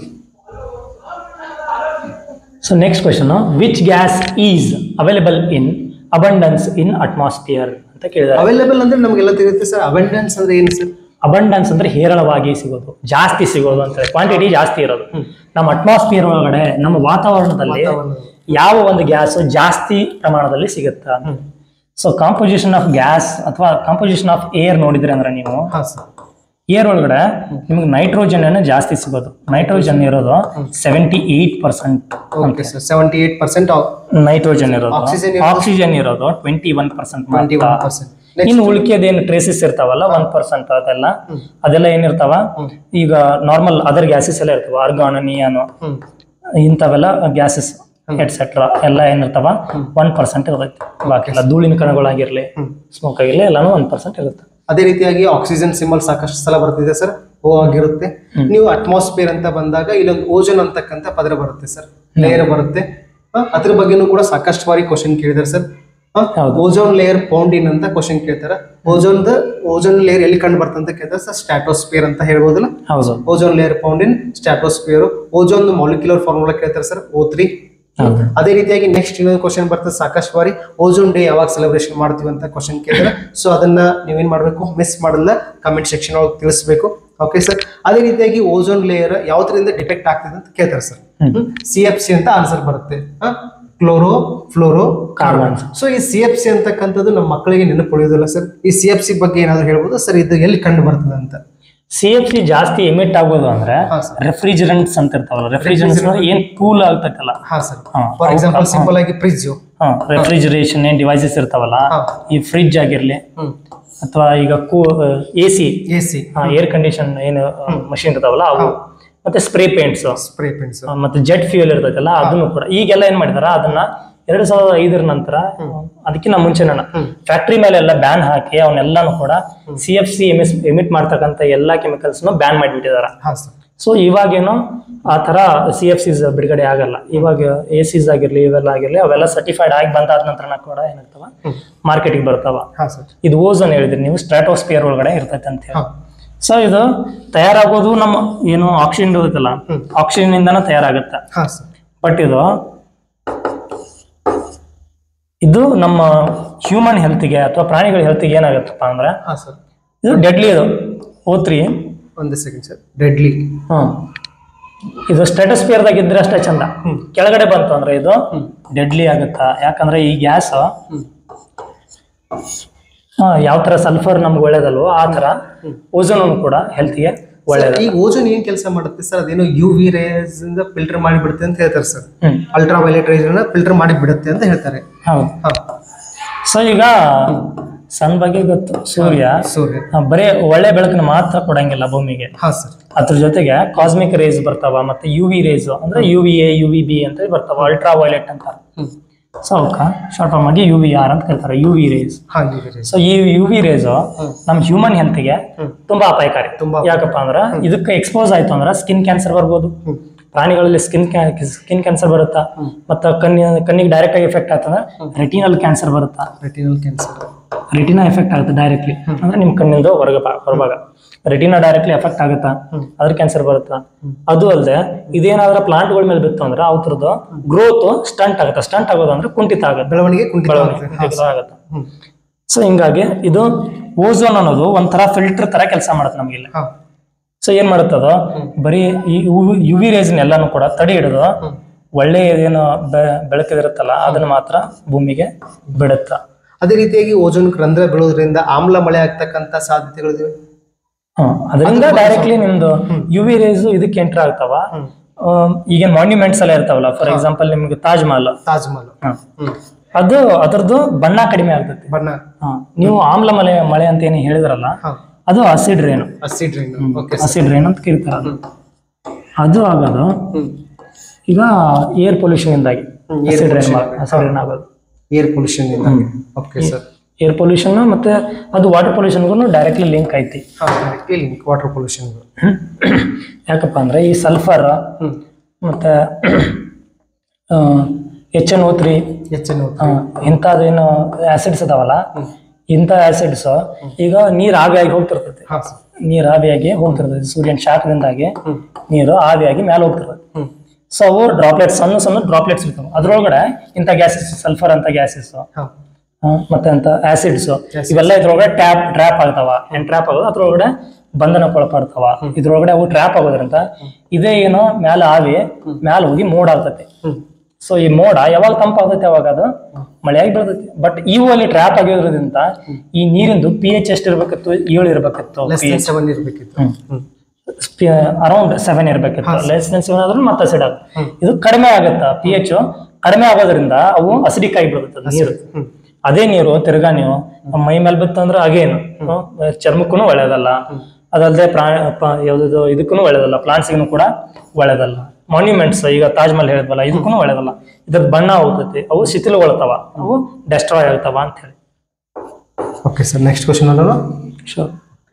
so next question which gas is available in abundance in atmosphere ಅಂತ ಕೇಳಿದ್ದಾರೆ ಅವೈಲೇಬಲ್ ಅಂದ್ರೆ ನಮಗೆಲ್ಲ ತಿಳಿಯುತ್ತೆ ಸರ್ ಅವೆಂಡೆನ್ಸ್ ಅಂದ್ರೆ ಏನು ಸರ್ ಅಬಂಡನ್ಸ್ ಅಂದ್ರೆ ಹೇರಳವಾಗಿ ಸಿಗೋದು ಜಾಸ್ತಿ ಸಿಗೋದು ಅಂತ ಕ್ವಾಂಟಿಟಿ ಜಾಸ್ತಿ ಇರೋದು ನಮ್ಮ ಅಟ್ಮಾಸ್ಫಿಯರ್ ಒಳಗಡೆ ನಮ್ಮ ವಾತಾವರಣದಲ್ಲಿ ವಾತಾವರಣ. ಯಾವ ಒಂದು ಗ್ಯಾಸ್ ಜಾಸ್ತಿ ಪ್ರಮಾಣದಲ್ಲಿ ಸಿಗುತ್ತಾ ಸೊ ಕಾಂಪೋಸಿಷನ್ ಆಫ್ ಗ್ಯಾಸ್ ಅಥವಾ ಕಾಂಪೋಸಿಷನ್ ಆಫ್ ಏರ್ ನೋಡಿದ್ರೆ ಅಂದ್ರೆ ನೀವು ಹಾ ಸರ್ ಏರ್ ಒಳಗಡೆ ನಿಮಗೆ ನೈಟ್ರೋಜನ್ ಅನ್ನು ಜಾಸ್ತಿ ಸಿಗೋದು ನೈಟ್ರೋಜನ್ ಇರೋದು seventy eight percent okay sir seventy eight percent nitrogen ಇರೋದು Oxygen ಇರೋದು? ಆಕ್ಸಿಜನ್ ಇರೋದು twenty one percent twenty one percent ಇನ್ನು ಉಳಿಕೆದೇನು ಟ್ರೇಸಸ್ ಇರ್ತಾವಲ್ಲ ಒನ್ ಪರ್ಸೆಂಟ್ ಅದೆಲ್ಲ ಅದೆಲ್ಲ ಏನಿರ್ತಾವ ಈಗ ನಾರ್ಮಲ್ ಅದರ್ ಗ್ಯಾಸಸ್ ಎಲ್ಲ ಇರ್ತಾವ ಆರ್ಗಾನ್ ನಿಯಾನು ಹ್ಮ್ ಇಂಥವೆಲ್ಲ ಗ್ಯಾಸಸ್ ಎಟ್ಸೆಟ್ರಾ ಎಲ್ಲ ಏನಿರ್ತಾವ ಒನ್ ಪರ್ಸೆಂಟ್ ಇರ್ತೈತಿ ಬಾಕಿ ಎಲ್ಲ ಧೂಳಿನ ಕಣಗಳಾಗಿರ್ಲಿ ಸ್ಮೋಕ್ ಆಗಿರ್ಲಿ ಎಲ್ಲಾನು ಒನ್ ಪರ್ಸೆಂಟ್ ಇರುತ್ತೆ ಅದೇ ರೀತಿಯಾಗಿ ಆಕ್ಸಿಜನ್ ಸಿಂಬಲ್ ಸಾಕಷ್ಟು ಸಲ ಬರ್ತಿದೆ ಸರ್ ಓ ಆಗಿರುತ್ತೆ ನೀವು ಅಟ್ಮಾಸ್ಫಿಯರ್ ಅಂತ ಬಂದಾಗ ಇಲ್ಲೊಂದು ಓಜನ್ ಅಂತಕ್ಕಂಥ ಪದರ ಬರುತ್ತೆ ಸರ್ ಲೇಯರ್ ಬರುತ್ತೆ ಆ, ಅದ್ರ ಬಗ್ಗೆನೂ ಕೂಡ ಸಾಕಷ್ಟು ಬಾರಿ ಕ್ವಶನ್ ಕೇಳಿದ್ದಾರೆ ಸರ್ ಹೌದು. ಓಜೋನ್ ಲೇಯರ್ ಪೌಂಡ್ ಇನ್ ಅಂತ ಕ್ವಶನ್ ಕೇಳ್ತಾರ ಓಜೋನ್ ಓಜೋನ್ ಲೇಯರ್ ಎಲ್ಲಿ ಕಂಡು ಬರ್ತಂತ ಅಂತ ಕೇಳ್ತಾರೆ ಸರ್ ಸ್ಟ್ಯಾಟೋಸ್ಪಿಯರ್ ಅಂತ ಹೇಳ್ಬೋದಲ್ಲ ಹೌದು ozone layer found in stratosphere ozone molecular formula ಕೇಳ್ತಾರೆ ಸರ್ ಓ ತ್ರೀ ಹೌದು ಅದೇ ರೀತಿಯಾಗಿ ನೆಕ್ಸ್ಟ್ ಇನ್ನೊಂದು ಕ್ವಶನ್ ಬರ್ತದೆ ಸಾಕಷ್ಟು ಬಾರಿ ಓಜೋನ್ ಡೇ ಯಾವಾಗ ಸೆಲೆಬ್ರೇಷನ್ ಮಾಡ್ತೀವಿ ಅಂತ ಕ್ವಶನ್ ಕೇಳಿದ್ರೆ ಸೊ ಅದನ್ನ ನೀವೇನ್ ಮಾಡ್ಬೇಕು ಮಿಸ್ ಮಾಡಲ್ಲ ಕಮೆಂಟ್ ಸೆಕ್ಷನ್ ಒಳಗೆ ತಿಳಿಸ್ಬೇಕು ಓಕೆ ಸರ್ ಅದೇ ರೀತಿಯಾಗಿ ಓಜೋನ್ ಲೇಯರ್ ಯಾವ್ದ್ರಿಂದ ಡಿಟೆಕ್ಟ್ ಆಗ್ತದೆ ಅಂತ ಕೇಳ್ತಾರೆ ಸರ್ ಸಿ ಎಫ್ ಸಿ ಅಂತ ಆನ್ಸರ್ ಬರುತ್ತೆ ಕ್ಲೋರೋ ಫ್ಲೋರೋ ಕಾರ್ಬನ್ ಸೊ ಈ ಸಿ ಎಫ್ ಸಿ ಅಂತಕ್ಕಂಥದ್ದು ನಮ್ಮ ಮಕ್ಕಳಿಗೆ ನೆನಪು ಉಳಿಯೋದಿಲ್ಲ ಸರ್ ಈ ಸಿ ಎಫ್ ಸಿ ಬಗ್ಗೆ ಏನಾದ್ರು ಹೇಳ್ಬೋದು ಸರ್ ಇದು ಎಲ್ಲಿ ಕಂಡು ಬರ್ತದೆ ಅಂತ ಸಿ ಎಫ್ ಸಿ ಜಾಸ್ತಿ ಎಮಿಟ್ ಆಗೋದು ಅಂದ್ರೆ ಹಾ, sir. ರೆಫ್ರಿಜರೆಂಟ್ಸ್ ಅಂತ ಇರ್ತಾವಲ್ಲ ರೆಫ್ರಿಜರೆಂಟ್ಸ್ ಏನ್ ಕೂಲ್ ಆಗ್ತೈತಲ್ಲ ಹಾ ಸರ್ ಹಾ, ಫಾರ್ ಎಕ್ಸಾಂಪಲ್ ಸಿಂಪಲ್ ಆಗಿ ಫ್ರಿಜ್ ರೆಫ್ರಿಜರೇಷನ್ ಏನ್ ಡಿವೈಸಸ್ ಇರ್ತಾವಲ್ಲ ಹಾ. ಈ ಫ್ರಿಡ್ಜ್ ಆಗಿರ್ಲಿ ಹ್ಮ್ ಅಥವಾ ಈಗ ಕೂ A C A C air condition ಏನು ಮಷಿನ್ ಇರ್ತಾವಲ್ಲ ಅವು ಮತ್ತೆ ಸ್ಪ್ರೇ ಪೇಂಟ್ಸ್ ಸ್ಪ್ರೇ ಪೆನ್ಸ್ ಮತ್ತೆ ಜೆಟ್ ಫ್ಯೂಯಲ್ ಇರ್ತೈತಲ್ಲ ಅದನ್ನು ಕೂಡ ಈಗೆಲ್ಲ ಏನ್ ಮಾಡಿದಾರ ಅದನ್ನ ಎರಡ್ ಸಾವಿರದ ಐದರ ನಂತರ ಅದಕ್ಕಿಂತ ಮುಂಚೆ ನಾನು ಫ್ಯಾಕ್ಟ್ರಿ ಮೇಲೆ ಎಲ್ಲ ಬ್ಯಾನ್ ಹಾಕಿ ಅವನ್ನೆಲ್ಲಾನು ಕೂಡ ಸಿ ಎಫ್ ಸಿ ಎಮಿಸ್ ಎಮಿಟ್ ಮಾಡ್ತಕ್ಕಂಥ ಎಲ್ಲಾ ಕೆಮಿಕಲ್ಸ್ ಬ್ಯಾನ್ ಮಾಡಿಬಿಟ್ಟಿದಾರ ಹಾ ಸರ್ ಸೊ ಇವಾಗೇನು ಆ ತರ ಸಿ ಎಫ್ ಸಿಸ್ ಬಿಡುಗಡೆ ಆಗಲ್ಲ ಇವಾಗ ಎ ಸಿಸ್ ಆಗಿರ್ಲಿ ಇವೆಲ್ಲ ಆಗಿರ್ಲಿ ಅವೆಲ್ಲ ಸರ್ಟಿಫೈಡ್ ಆಗಿ ಬಂದಾದ ನಂತರ ಕೂಡ ಏನಾಗ್ತಾವ ಮಾರ್ಕೆಟಿಗೆ ಬರ್ತಾವ ಹಾ ಸರ್ ಇದು ಓಝನ್ ಹೇಳಿದ್ರಿ ನೀವು ಸ್ಟ್ರಾಟೋಸ್ಪಿಯರ್ ಒಳಗಡೆ ಇರ್ತೈತೆ ಅಂತ ಹೇಳಿ ಹಾ ಸೊ ಇದು ತಯಾರಾಗೋದು ನಮ್ಮ ಏನು ಆಕ್ಸಿಜನ್ ಇರುತ್ತಲ್ಲ ಆಕ್ಸಿಜನ್ ಇಂದಾನ ತಯಾರಾಗುತ್ತೆ ಹಾ ಸರ್ ಬಟ್ ಇದು ಇದು ನಮ್ಮ ಹ್ಯೂಮನ್ ಹೆಲ್ತ್ಗೆ ಅಥವಾ ಪ್ರಾಣಿಗಳ ಹೆಲ್ತ್ಗೆ ಏನಾಗುತ್ತಪ್ಪ ಅಂದ್ರೆ ಹಾ ಸರ್ ಇದು ಡೆಡ್ಲಿ ಇದು ಓ ತ್ರೀ ಒಂದು ಸೆಕೆಂಡ್ ಸರ್ ಡೆಡ್ಲಿ ಹ್ಮ್ ಇದು ಸ್ಟೇಟಸ್ಪಿಯರ್ದಾಗ ಇದ್ರೆ ಅಷ್ಟೇ ಚಂದ ಕೆಳಗಡೆ ಬಂತು ಅಂದ್ರೆ ಇದು ಡೆಡ್ಲಿ ಆಗುತ್ತಾ ಯಾಕಂದ್ರೆ ಈ ಗ್ಯಾಸ್ ಯಾವ ತರ ಸಲ್ಫರ್ ನಮ್ಗೆ ಒಳ್ಳೇದಲ್ವೋ ಆ ತರ ಓಝೋನ್ ಕೂಡ ಹೆಲ್ತ್ಗೆ ಒಳ್ಳೇದ ಈಗ ಓಜೋನ್ ಏನ್ ಕೆಲಸ ಮಾಡುತ್ತೆ ಸರ್ ಅದೇನೋ ಯು ವಿ ರೇಸ್ ಇಂದ ಫಿಲ್ಟರ್ ಮಾಡಿ ಬಿಡುತ್ತೆ ಅಂತ ಹೇಳ್ತಾರೆ ಸರ್ ಹ್ಮ್ ಅಲ್ಟ್ರಾ ವೈಲೆಟ್ ರೇಸ್ ಫಿಲ್ಟರ್ ಮಾಡಿ ಬಿಡುತ್ತೆ ಅಂತ ಹೇಳ್ತಾರೆ ಹೌದು ಹಾ ಸೊ ಈಗ ಸನ್ ಬಗ್ಗೆ ಗೊತ್ತು ಸೂರ್ಯ ಸೂರ್ಯ ಆ, ಬರೀ ಒಳ್ಳೆ ಬೆಳಕನ್ನ ಮಾತ್ರ ಕೊಡಂಗಿಲ್ಲ ಭೂಮಿಗೆ ಹಾ ಸರ್ ಅದ್ರ ಜೊತೆಗೆ ಕಾಸ್ಮಿಕ್ ರೇಸ್ ಬರ್ತಾವ ಮತ್ತೆ ಯು ವಿ ರೇಸ್ ಅಂದ್ರೆ U V A U V B ಅಂತ ಬರ್ತಾವ ಅಲ್ಟ್ರಾ ವೈಲೆಟ್ ಅಂತ ಹ್ಮ್ ಸೊ ಅವಕ್ಕ ಶಾರ್ಟ್ ಫಾರ್ಮ್ ಆಗಿ ಯು ವಿ ಆರ್ ಅಂತ ಕರೀತಾರೆ ಯು ವಿ ರೇಸ್ ಹಾ ಯು ವಿ ರೇಸ್ ಸೊ ಈ ಯು ವಿ ರೇಸ್ ನಮ್ಮ ಹ್ಯೂಮನ್ ಹೆಲ್ತ್ಗೆ ತುಂಬಾ ಅಪಾಯಕಾರಿ ತುಂಬಾ ಯಾಕಪ್ಪ ಅಂದ್ರೆ ಇದಕ್ಕೆ ಎಕ್ಸ್ಪೋಸ್ ಆಯ್ತು ಅಂದ್ರೆ ಸ್ಕಿನ್ ಕ್ಯಾನ್ಸರ್ ಬರ್ಬೋದು ಹ್ಮ್ ಪ್ರಾಣಿಗಳಲ್ಲಿ ಸ್ಕಿನ್ ಸ್ಕಿನ್ ಕ್ಯಾನ್ಸರ್ ಬರುತ್ತಾ ಮತ್ತೆ ಕಣ್ಣಿ ಕಣ್ಣಿಗೆ ಡೈರೆಕ್ಟ್ ಆಗಿ ಎಫೆಕ್ಟ್ ಆಗ್ತದೆ ರೆಟಿನಲ್ ಕ್ಯಾನ್ಸರ್ ಬರುತ್ತಾ ರೆಟಿನಲ್ ಕ್ಯಾನ್ಸರ್ ರೆಟಿನಾ ಎಫೆಕ್ಟ್ ಆಗುತ್ತೆ ಡೈರೆಕ್ಟ್ಲಿ ಅಂದ್ರೆ ನಿಮ್ ಕಣ್ಣಿಂದ ಹೊರಗ ಹೊರಭಾಗ ರೆಟಿನಾ ಡೈರೆಕ್ಟ್ಲಿ ಎಫೆಕ್ಟ್ ಆಗುತ್ತಾ ಅದ್ರ ಕ್ಯಾನ್ಸರ್ ಬರುತ್ತಾ ಅದು ಅಲ್ಲದೆ ಇದೇನಾದ್ರೂ ಪ್ಲಾಂಟ್ಗಳ ಮೇಲೆ ಬಿತ್ತು ಅಂದ್ರೆ ಅವ್ರದ್ದು ಗ್ರೋತ್ ಸ್ಟಂಟ್ ಆಗುತ್ತೆ ಸ್ಟಂಟ್ ಆಗೋದು ಅಂದ್ರೆ ಕುಂಠಿತ ಆಗುತ್ತೆ ಬೆಳವಣಿಗೆ ಕುಂಠಿತ ಆಗುತ್ತೆ. ಹಾ, ಕುಂಠಿತ ಆಗುತ್ತೆ ಹ್ಮ್ ಸೊ ಹಿಂಗಾಗಿ ಇದು ಓಝೋನ್ ಅನ್ನೋದು ಒಂಥರ ಫಿಲ್ಟರ್ ತರ ಕೆಲಸ ಮಾಡುತ್ತೆ ನಮ್ಗೆ ಇಲ್ಲಿ ಹಾ ಸೊ ಏನ್ ಮಾಡುತ್ತದ ಬರೀ ಈ ಯು ವಿ ರೇಸ್ ಎಲ್ಲಾನು ಕೂಡ ತಡೆ ಹಿಡಿದು ಒಳ್ಳೆ ಏನು ಬೆ- ಬೆಳಕಿದಿರುತ್ತಲ್ಲ ಅದನ್ನ ಮಾತ್ರ ಭೂಮಿಗೆ ಬಿಡುತ್ತ ಅದೇ ರೀತಿಯಾಗಿ ಓಜೋನ್ ರಂಧ್ರ ಬೀಳೋದ್ರಿಂದ ಆಮ್ಲ ಮಳೆ ಆಗ್ತಕ್ಕಂತ ಸಾಧ್ಯತೆಗಳಿವೆ ಹ್ಮ್ ಅದರಿಂದ ಡೈರೆಕ್ಟ್ಲಿ ನಿಮ್ದು ಯು ವಿ ರೇಸ್ ಇದಕ್ಕೆ ಎಂಟರ್ ಆಗ್ತಾವ ಆಮ್, ಈಗ ಮಾನ್ಯುಮೆಂಟ್ಸ್ ಎಲ್ಲ ಇರ್ತಾವಲ್ಲ ಫಾರ್ ಎಕ್ಸಾಂಪಲ್ ನಿಮ್ಗೆ ತಾಜ್ ಮಹಲ್ ತಾಜ್ ಮಹಲ್ ಹ್ಮ್. ಹ್ಮ್ ಅದು ಅದ್ರದ್ದು ಬಣ್ಣ ಕಡಿಮೆ ಆಗ್ತೈತಿ ಬಣ್ಣ ಹ್ಮ್. ನೀವು ಆಮ್ಲ ಮಳೆ ಮಳೆ ಅಂತ ಏನು ಹೇಳಿದ್ರಲ್ಲ ಹಾ ಅದು acid rain acid rain okay acid rain ಅಂತ ಕರೀತಾರೆ ಅದು ಅದು ಆಗೋದು ಹ್ಮ್ ಈಗ ಏರ್ ಪೊಲ್ಯೂಷನ್ ಇಂದಾಗಿ ಹ್ಮ್, air acid rain pollution. Acid rain ಆಗೋದು air pollution okay sir air pollution ಮತ್ತೆ ಅದು ವಾಟರ್ ಪೊಲ್ಯೂಷನ್ಗೂ ಡೈರೆಕ್ಟ್ಲಿ ಲಿಂಕ್ ಐತಿ ಹಾ ಡೈರೆಕ್ಟ್ಲಿ ಲಿಂಕ್ ವಾಟರ್ ಪೊಲ್ಯೂಷನ್ ಯಾಕಪ್ಪ ಅಂದ್ರೆ ಈ ಸಲ್ಫರ್ ಹ್ಮ್ ಮತ್ತೆ ಎಚ್ ಎನ್ ಓ ತ್ರೀ ಹೆಚ್ಚಿನ ಇಂಥದ್ದೇನು ಆಸಿಡ್ಸ್ ಅದಾವಲ್ಲ ಇಂಥ ಆಸಿಡ್ಸ್ ಈಗ ನೀರು ಆವಿಯಾಗಿ ಹೋಗ್ತಿರ್ತೈತಿ ಹಾ ಸರ್ ನೀರು ಆವಿಯಾಗಿ ಹೋಗ್ತಿರ್ತೈತಿ ಸೂರ್ಯನ ಶಾಖದಿಂದಾಗಿ ಹ್ಮ್ ನೀರು ಆವಿಯಾಗಿ ಮೇಲೆ ಹೋಗ್ತಿರ್ತೈತಿ ಹ್ಮ್ ಸೊ ಅವು ಡ್ರಾಪ್ಲೆಟ್ಸ್ ಸಣ್ಣ ಸಣ್ಣ ಡ್ರಾಪ್ಲೆಟ್ಸ್ ಇರ್ತಾವೆ ಅದ್ರೊಳಗಡೆ ಇಂಥ ಗ್ಯಾಸಸ್ ಸಲ್ಫರ್ ಅಂತ ಗ್ಯಾಸಸ್ ಹಾ ಮತ್ತೆ ಅಂತ ಆಸಿಡ್ಸ್ ಇವೆಲ್ಲ ಇದ್ರೊಳಗಡೆ ಟ್ಯಾಪ್ ಟ್ರ್ಯಾಪ್ ಆಗ್ತಾವ ಏನ್ ಟ್ರ್ಯಾಪ್ ಆಗೋದು ಅದ್ರೊಳಗಡೆ ಬಂಧನಕ್ಕೊಳಪಡ್ತಾವ ಇದ್ರೊಳಗಡೆ ಅವು ಟ್ರ್ಯಾಪ್ ಆಗೋದ್ರಿಂದ ಇದೇ ಏನೋ ಮ್ಯಾಲ ಆವಿ ಮ್ಯಾಲ ಹೋಗಿ ಮೋಡ್ ಆಗ್ತೈತಿ ಹ್ಮ್ ಸೊ ಈ ಮೋಡ ಯಾವಾಗ ತಂಪಾಗ್ತೈತೆ ಅವಾಗ ಅದು ಮಳೆಯಾಗಿ ಬೀಳ್ತೈತಿ ಬಟ್ ಇವು ಅಲ್ಲಿ ಟ್ರ್ಯಾಪ್ ಆಗಿರೋದ್ರಿಂದ ಈ ನೀರಿಂದು ಪಿ ಎಚ್ ಎಷ್ಟು ಇರ್ಬೇಕಿತ್ತು ಏಳು ಇರ್ಬೇಕಿತ್ತು ಲೆಸ್ ದೆನ್ ಸೆವೆನ್ ಇರ್ಬೇಕಿತ್ತು ಹ್ಮ್ ಅರೌಂಡ್ ಸೆವೆನ್ ಇರ್ಬೇಕಿತ್ತು ಲೆಸ್ ದೆನ್ ಸೆವೆನ್ ಆದ್ರೂ ಮತ್ತೆ ಅಸಿಡ್ ಆಗುತ್ತೆ ಇದು ಕಡಿಮೆ ಆಗುತ್ತಾ ಪಿ ಎಚ್ ಕಡಿಮೆ ಆಗೋದ್ರಿಂದ ಅವು ಅಸಿಡಿಕ್ ಆಗಿ ಬಿಡುತ್ತೆ ನೀರು ಹ್ಮ್ ಅದೇ ನೀರು ತಿರ್ಗಾ ನೀವು ನಮ್ಮ ಮೈ ಮೇಲೆ ಬಿತ್ತಂದ್ರೆ ಅಗೇನು ಚರ್ಮಕ್ಕೂ ಒಳ್ಳೇದಲ್ಲ ಅದಲ್ಲದೆ ಪ್ರಾಣ ಪ- ಯಾವ್ದು ಇದಕ್ಕೂ ಒಳ್ಳೇದಲ್ಲ ಪ್ಲಾಂಟ್ಸ್ಗೂ ಕೂಡ ಒಳ್ಳೇದಲ್ಲ ಮಾನ್ಯುಮೆಂಟ್ಸ್ ಈಗ ತಾಜ್ ಮಹಲ್ ಹೇಳಿದ್ವಲ್ಲ ಇದಕ್ಕೂ ಒಳ್ಳೇದಲ್ಲ ಇದ್ರದ್ದು ಬಣ್ಣ ಹೋಗ್ತೈತಿ ಅವು ಶಿಥಿಲಗೊಳ್ತಾವ ಅವು ಡೆಸ್ಟ್ರಾಯ್ ಆಗ್ತಾವ ಅಂತ ಹೇಳಿ ಓಕೆ ಸರ್ ನೆಕ್ಸ್ಟ್ ಕ್ವಶನ್ ನೋಡೋಣ sure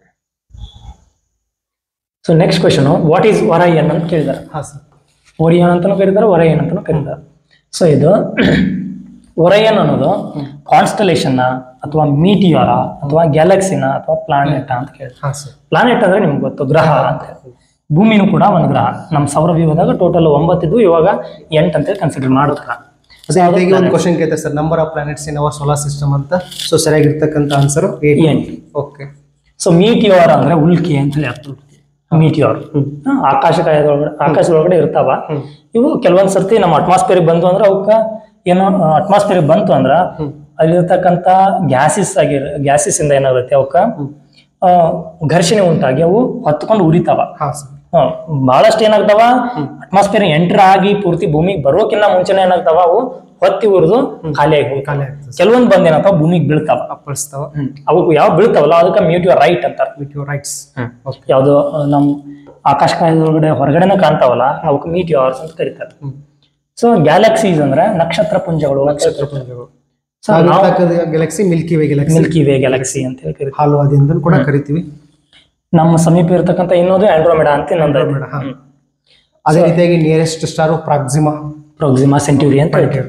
so next question what is Orion ಅಂತ ಕೇಳಿದಾರೆ ಹಾ ಸರ್ ಓರಿಯನ್ ಅಂತಾನೂ ಕರೀತಾರೆ ವರಯನ್ ಅಂತಾನೂ ಕರೀತಾರೆ ಸೊ ಇದು ಒರಯನ್ ಅನ್ನೋದು ಕಾನ್ಸ್ಟಲೇಷನ್ ಅಥವಾ ಮೀಟಿಯೋರ ಅಥವಾ ಗ್ಯಾಲಕ್ಸಿನ ಅಥವಾ ಪ್ಲಾನೆಟ್ ಅಂತ ಕೇಳ್ತಾರೆ ಹಾ ಸರ್ ಪ್ಲಾನೆಟ್ ಅಂದ್ರೆ ನಿಮ್ಗೆ ಗೊತ್ತು ಗ್ರಹ ಅಂತ ಭೂಮಿನೂ ಕೂಡ ಒಂದು ಗ್ರಹ ನಮ್ಮ ಸೌರವ್ಯೂಹದಾಗ ಟೋಟಲ್ ಒಂಬತ್ತಿದ್ದು ಇವಾಗ ಎಂಟು ಅಂತ ಕನ್ಸಿಡರ್ ಮಾಡ್ತಾರೆ ಅದೇ ರೀತಿಯಾಗಿ ಒಂದು ಕ್ವಶನ್ ಕೇಳ್ತಾರೆ sir number of planets in our solar system ಅಂತ ಸೊ ಸರಿಯಾಗಿರ್ತಕ್ಕಂಥ ಆನ್ಸರ್ ಎಂಟು ಓಕೆ ಸೊ ಮೀಟಿಯೋರ್ ಅಂದ್ರೆ ಉಲ್ಕಿ ಅಂತ ಹೇಳಿ ಅರ್ಥ ಮೀಟಿಯೋರ್ ಆಕಾಶಕಾಯದೊಳಗಡೆ ಆಕಾಶದೊಳಗಡೆ ಇರ್ತಾವ ಇವು ಕೆಲವೊಂದ್ ಸರ್ತಿ ನಮ್ಮ ಅಟ್ಮಾಸ್ಫಿಯರ್ ಬಂತು ಅಂದ್ರೆ ಅವಕ್ಕ ಏನೋ ಅಟ್ಮಾಸ್ಫಿಯರ್ ಬಂತು ಅಂದ್ರ ಅಲ್ಲಿರ್ತಕ್ಕಂಥ ಗ್ಯಾಸಿಸ್ ಆಗಿರ ಗ್ಯಾಸಿಸ್ ಇಂದ ಏನಾಗುತ್ತೆ ಅವಕ್ಕ ಆ, ಘರ್ಷಣೆ ಉಂಟಾಗಿ ಅವು ಹೊತ್ಕೊಂಡು ಉರಿತಾವ ಹಾ ಸರ್ ಹ, ಬಹಳಷ್ಟು ಏನಾಗ್ತಾವ ಅಟ್ಮಾಸ್ಫಿಯರ್ ಎಂಟರ್ ಆಗಿ ಪೂರ್ತಿ ಭೂಮಿಗೆ ಬರೋಕಿನ್ನ ಮುಂಚೆನೆ ಏನಾಗ್ತಾವ ಅವು ಹೊತ್ತಿ ಉರಿದು ಖಾಲಿ ಆಗಿ ಹೋಗ್ತಾವ ಖಾಲಿ ಆಗ್ತದೆ ಸರ್ ಕೆಲವೊಂದ್ ಬಂದ್ ಏನಪ್ಪ ಭೂಮಿಗೆ ಬೀಳ್ತಾವ ಅಪ್ಪಳಿಸ್ತಾವ ಅವಕ್ಕೆ ಯಾವ ಬೀಳ್ತಾವಲ್ಲ ಅದಕ್ಕೆ ಮ್ಯೂಟಿಯೋ ರೈಟ್ ಅಂತಾರ ವಿತ್ ರೈಟ್ಸ್ ಓಕೆ ಯಾವ್ದು ಆ, ನಮ್ ಆಕಾಶಕಾಯದೊಳಗಡೆ ಹೊರಗಡೆನ ಕಾಣ್ತಾವಲ್ಲ ಅವಕ್ಕೆ ಮೀಟಿಯಾರ್ಸ್ ಅಂತ ಕರೀತಾರೆ ಸೊ ಗ್ಯಾಲಕ್ಸೀಸ್ ಅಂದ್ರೆ ನಕ್ಷತ್ರ ಪುಂಜಗಳು ನಕ್ಷತ್ರ ಪುಂಜಗಳು So, ನಾವು galaxy milky way galaxy milky way galaxy ಅಂತ ಹೇಳಿ ಕರಿತೀವಿ ಹಾಲು ಅದಿಂದ ಕೂಡ ಕರಿತೀವಿ ನಮ್ಮ ಸಮೀಪ ಇರತಕ್ಕಂತ ಇನ್ನೊಂದು ಆಂಡ್ರೋಮೆಡಾ ಅಂತ ಇನ್ನೊಂದು Andromeda, ಹಾ. ಅದೇ ರೀತಿಯಾಗಿ nearest star Proxima Proxima Centauri ಅಂತ ಹೇಳ್ತೀವಿ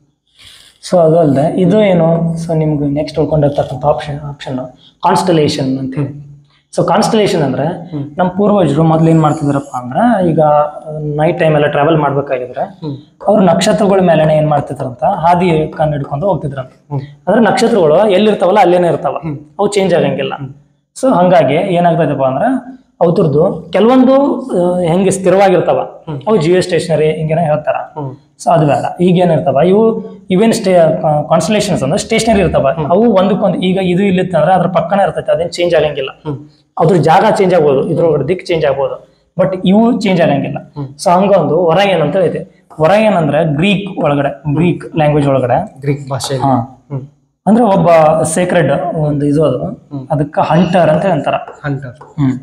ಸೊ ಅದು ಅಲ್ಲದೆ ಇದು ಏನು ಸೊ ನಿಮ್ಗೆ ನೆಕ್ಸ್ಟ್ ಉಳ್ಕೊಂಡಿರ್ತಕ್ಕಂಥ ಆಪ್ಷನ್ ಆಪ್ಷನ್ ಕಾನ್ಸ್ಟಲೇಷನ್ ಅಂತ ಹೇಳಿ ಸೊ ಕಾನ್ಸ್ಟಲೇಷನ್ ಅಂದ್ರೆ ನಮ್ಮ ಪೂರ್ವಜರು ಮೊದ್ಲು ಏನ್ ಮಾಡ್ತಿದ್ರಪ್ಪ ಅಂದ್ರೆ ಈಗ ನೈಟ್ ಟೈಮ್ ಎಲ್ಲ ಟ್ರಾವೆಲ್ ಮಾಡ್ಬೇಕಾಗಿದ್ರೆ ಅವ್ರು ನಕ್ಷತ್ರಗಳ ಮೇಲೆ ಏನ್ ಮಾಡ್ತಿದ್ರಂತ ಹಾದಿ ಕಣ್ಣು ಹಿಡ್ಕೊಂಡು ಹೋಗ್ತಿದ್ರಂತ ಅಂದ್ರೆ ನಕ್ಷತ್ರಗಳು ಎಲ್ಲಿರ್ತಾವಲ್ಲ ಅಲ್ಲೇನೆ ಇರ್ತಾವ ಅವು ಚೇಂಜ್ ಆಗಂಗಿಲ್ಲ ಸೊ ಹಂಗಾಗಿ ಏನಾಗ್ತದಪ್ಪ ಅಂದ್ರೆ ಅವ್ರದ್ದು ಕೆಲವೊಂದು ಆ, ಹೆಂಗೆ ಸ್ಥಿರವಾಗಿರ್ತಾವ ಅವು ಜಿಯೋ ಸ್ಟೇಷನರಿ ಹಿಂಗೇನೋ ಹೇಳ್ತಾರ ಸೊ ಅದು ಬೇಡ ಈಗ ಏನಿರ್ತಾವ ಇವು ಇವೇನ್ ಸ್ಟೇ ಕಾನ್ಸ್ಟಲೇಷನ್ಸ್ ಅಂದ್ರೆ ಸ್ಟೇಷನರಿ ಇರ್ತಾವ ಅವು ಒಂದಕ್ಕೊಂದು ಈಗ ಇದು ಇಲ್ಲಿತ್ತು ಅಂದ್ರೆ ಅದ್ರ ಪಕ್ಕನೇ ಇರ್ತೈತೆ ಅದೇನ್ ಚೇಂಜ್ ಆಗಂಗಿಲ್ಲ ಅದ್ರ ಜಾಗ ಚೇಂಜ್ ಆಗ್ಬೋದು ಇದ್ರೊಳಗಡೆ ದಿಕ್ ಚೇಂಜ್ ಆಗ್ಬೋದು ಬಟ್ ಇವು ಚೇಂಜ್ ಆಗಂಗಿಲ್ಲ ಸೊ ಹಂಗೊಂದು ಹೊರಯನ್ ಅಂತ ಐತೆ ಹೊರಯನ್ ಅಂದ್ರೆ ಗ್ರೀಕ್ ಒಳಗಡೆ ಗ್ರೀಕ್ ಲ್ಯಾಂಗ್ವೇಜ್ ಒಳಗಡೆ ಗ್ರೀಕ್ ಭಾಷೆ ಹಾ ಅಂದ್ರೆ ಒಬ್ಬ ಸೇಕ್ರೆಡ್ ಒಂದು ಇದು ಅದು ಅದಕ್ಕೆ ಹಂಟರ್ ಅಂತ ಅಂತಾರ ಹಂಟರ್ ಹ್ಮ್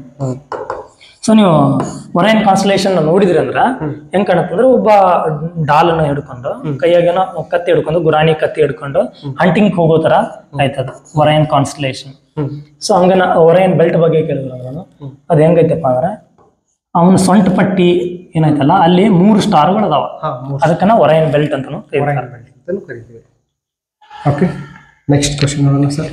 ಸೊ ನೀವು ಒರೈನ್ ಕಾನ್ಸ್ಟಲೇಷನ್ ನೋಡಿದ್ರಿ ಅಂದ್ರ ಹೆಂಗ್ ಕಾಣುತ್ತೆ ಅಂದ್ರೆ ಒಬ್ಬ ಡಾಲನ್ನ ಹಿಡ್ಕೊಂಡು ಕೈಯಾಗೇನೋ ಕತ್ತಿ ಹಿಡ್ಕೊಂಡು ಗುರಾಣಿ ಕತ್ತಿ ಹಿಡ್ಕೊಂಡು ಹಂಟಿಂಗ್ ಹೋಗೋ ತರ ಆಯ್ತದ ಒರೈನ್ ಕಾನ್ಸ್ಟಲೇಷನ್ ಸೊ ಹಂಗನ ಒರೈನ್ ಬೆಲ್ಟ್ ಬಗ್ಗೆ ಕೇಳಿದ್ರು ನಾನು ಅದ್ ಹೆಂಗೈತಪ್ಪ ಅಂದ್ರೆ ಅವನ ಸೊಂಟ ಪಟ್ಟಿ ಏನಾಯ್ತಲ್ಲ ಅಲ್ಲಿ ಮೂರು ಸ್ಟಾರ್ಗಳು ಅದಾವ ಹಾ ಮೂರು ಅದಕ್ಕನ ಒರೈನ್ ಬೆಲ್ಟ್ ಅಂತಾನು ಕರೀತಾರೆ. ಹೊರಗಿನ ಬೆಳ್ಳಿ ಅಂತಲೂ ಕರಿತೀವಿ ಓಕೆ ನೆಕ್ಸ್ಟ್ ಕ್ವಶನ್ ನೋಡೋಣ sir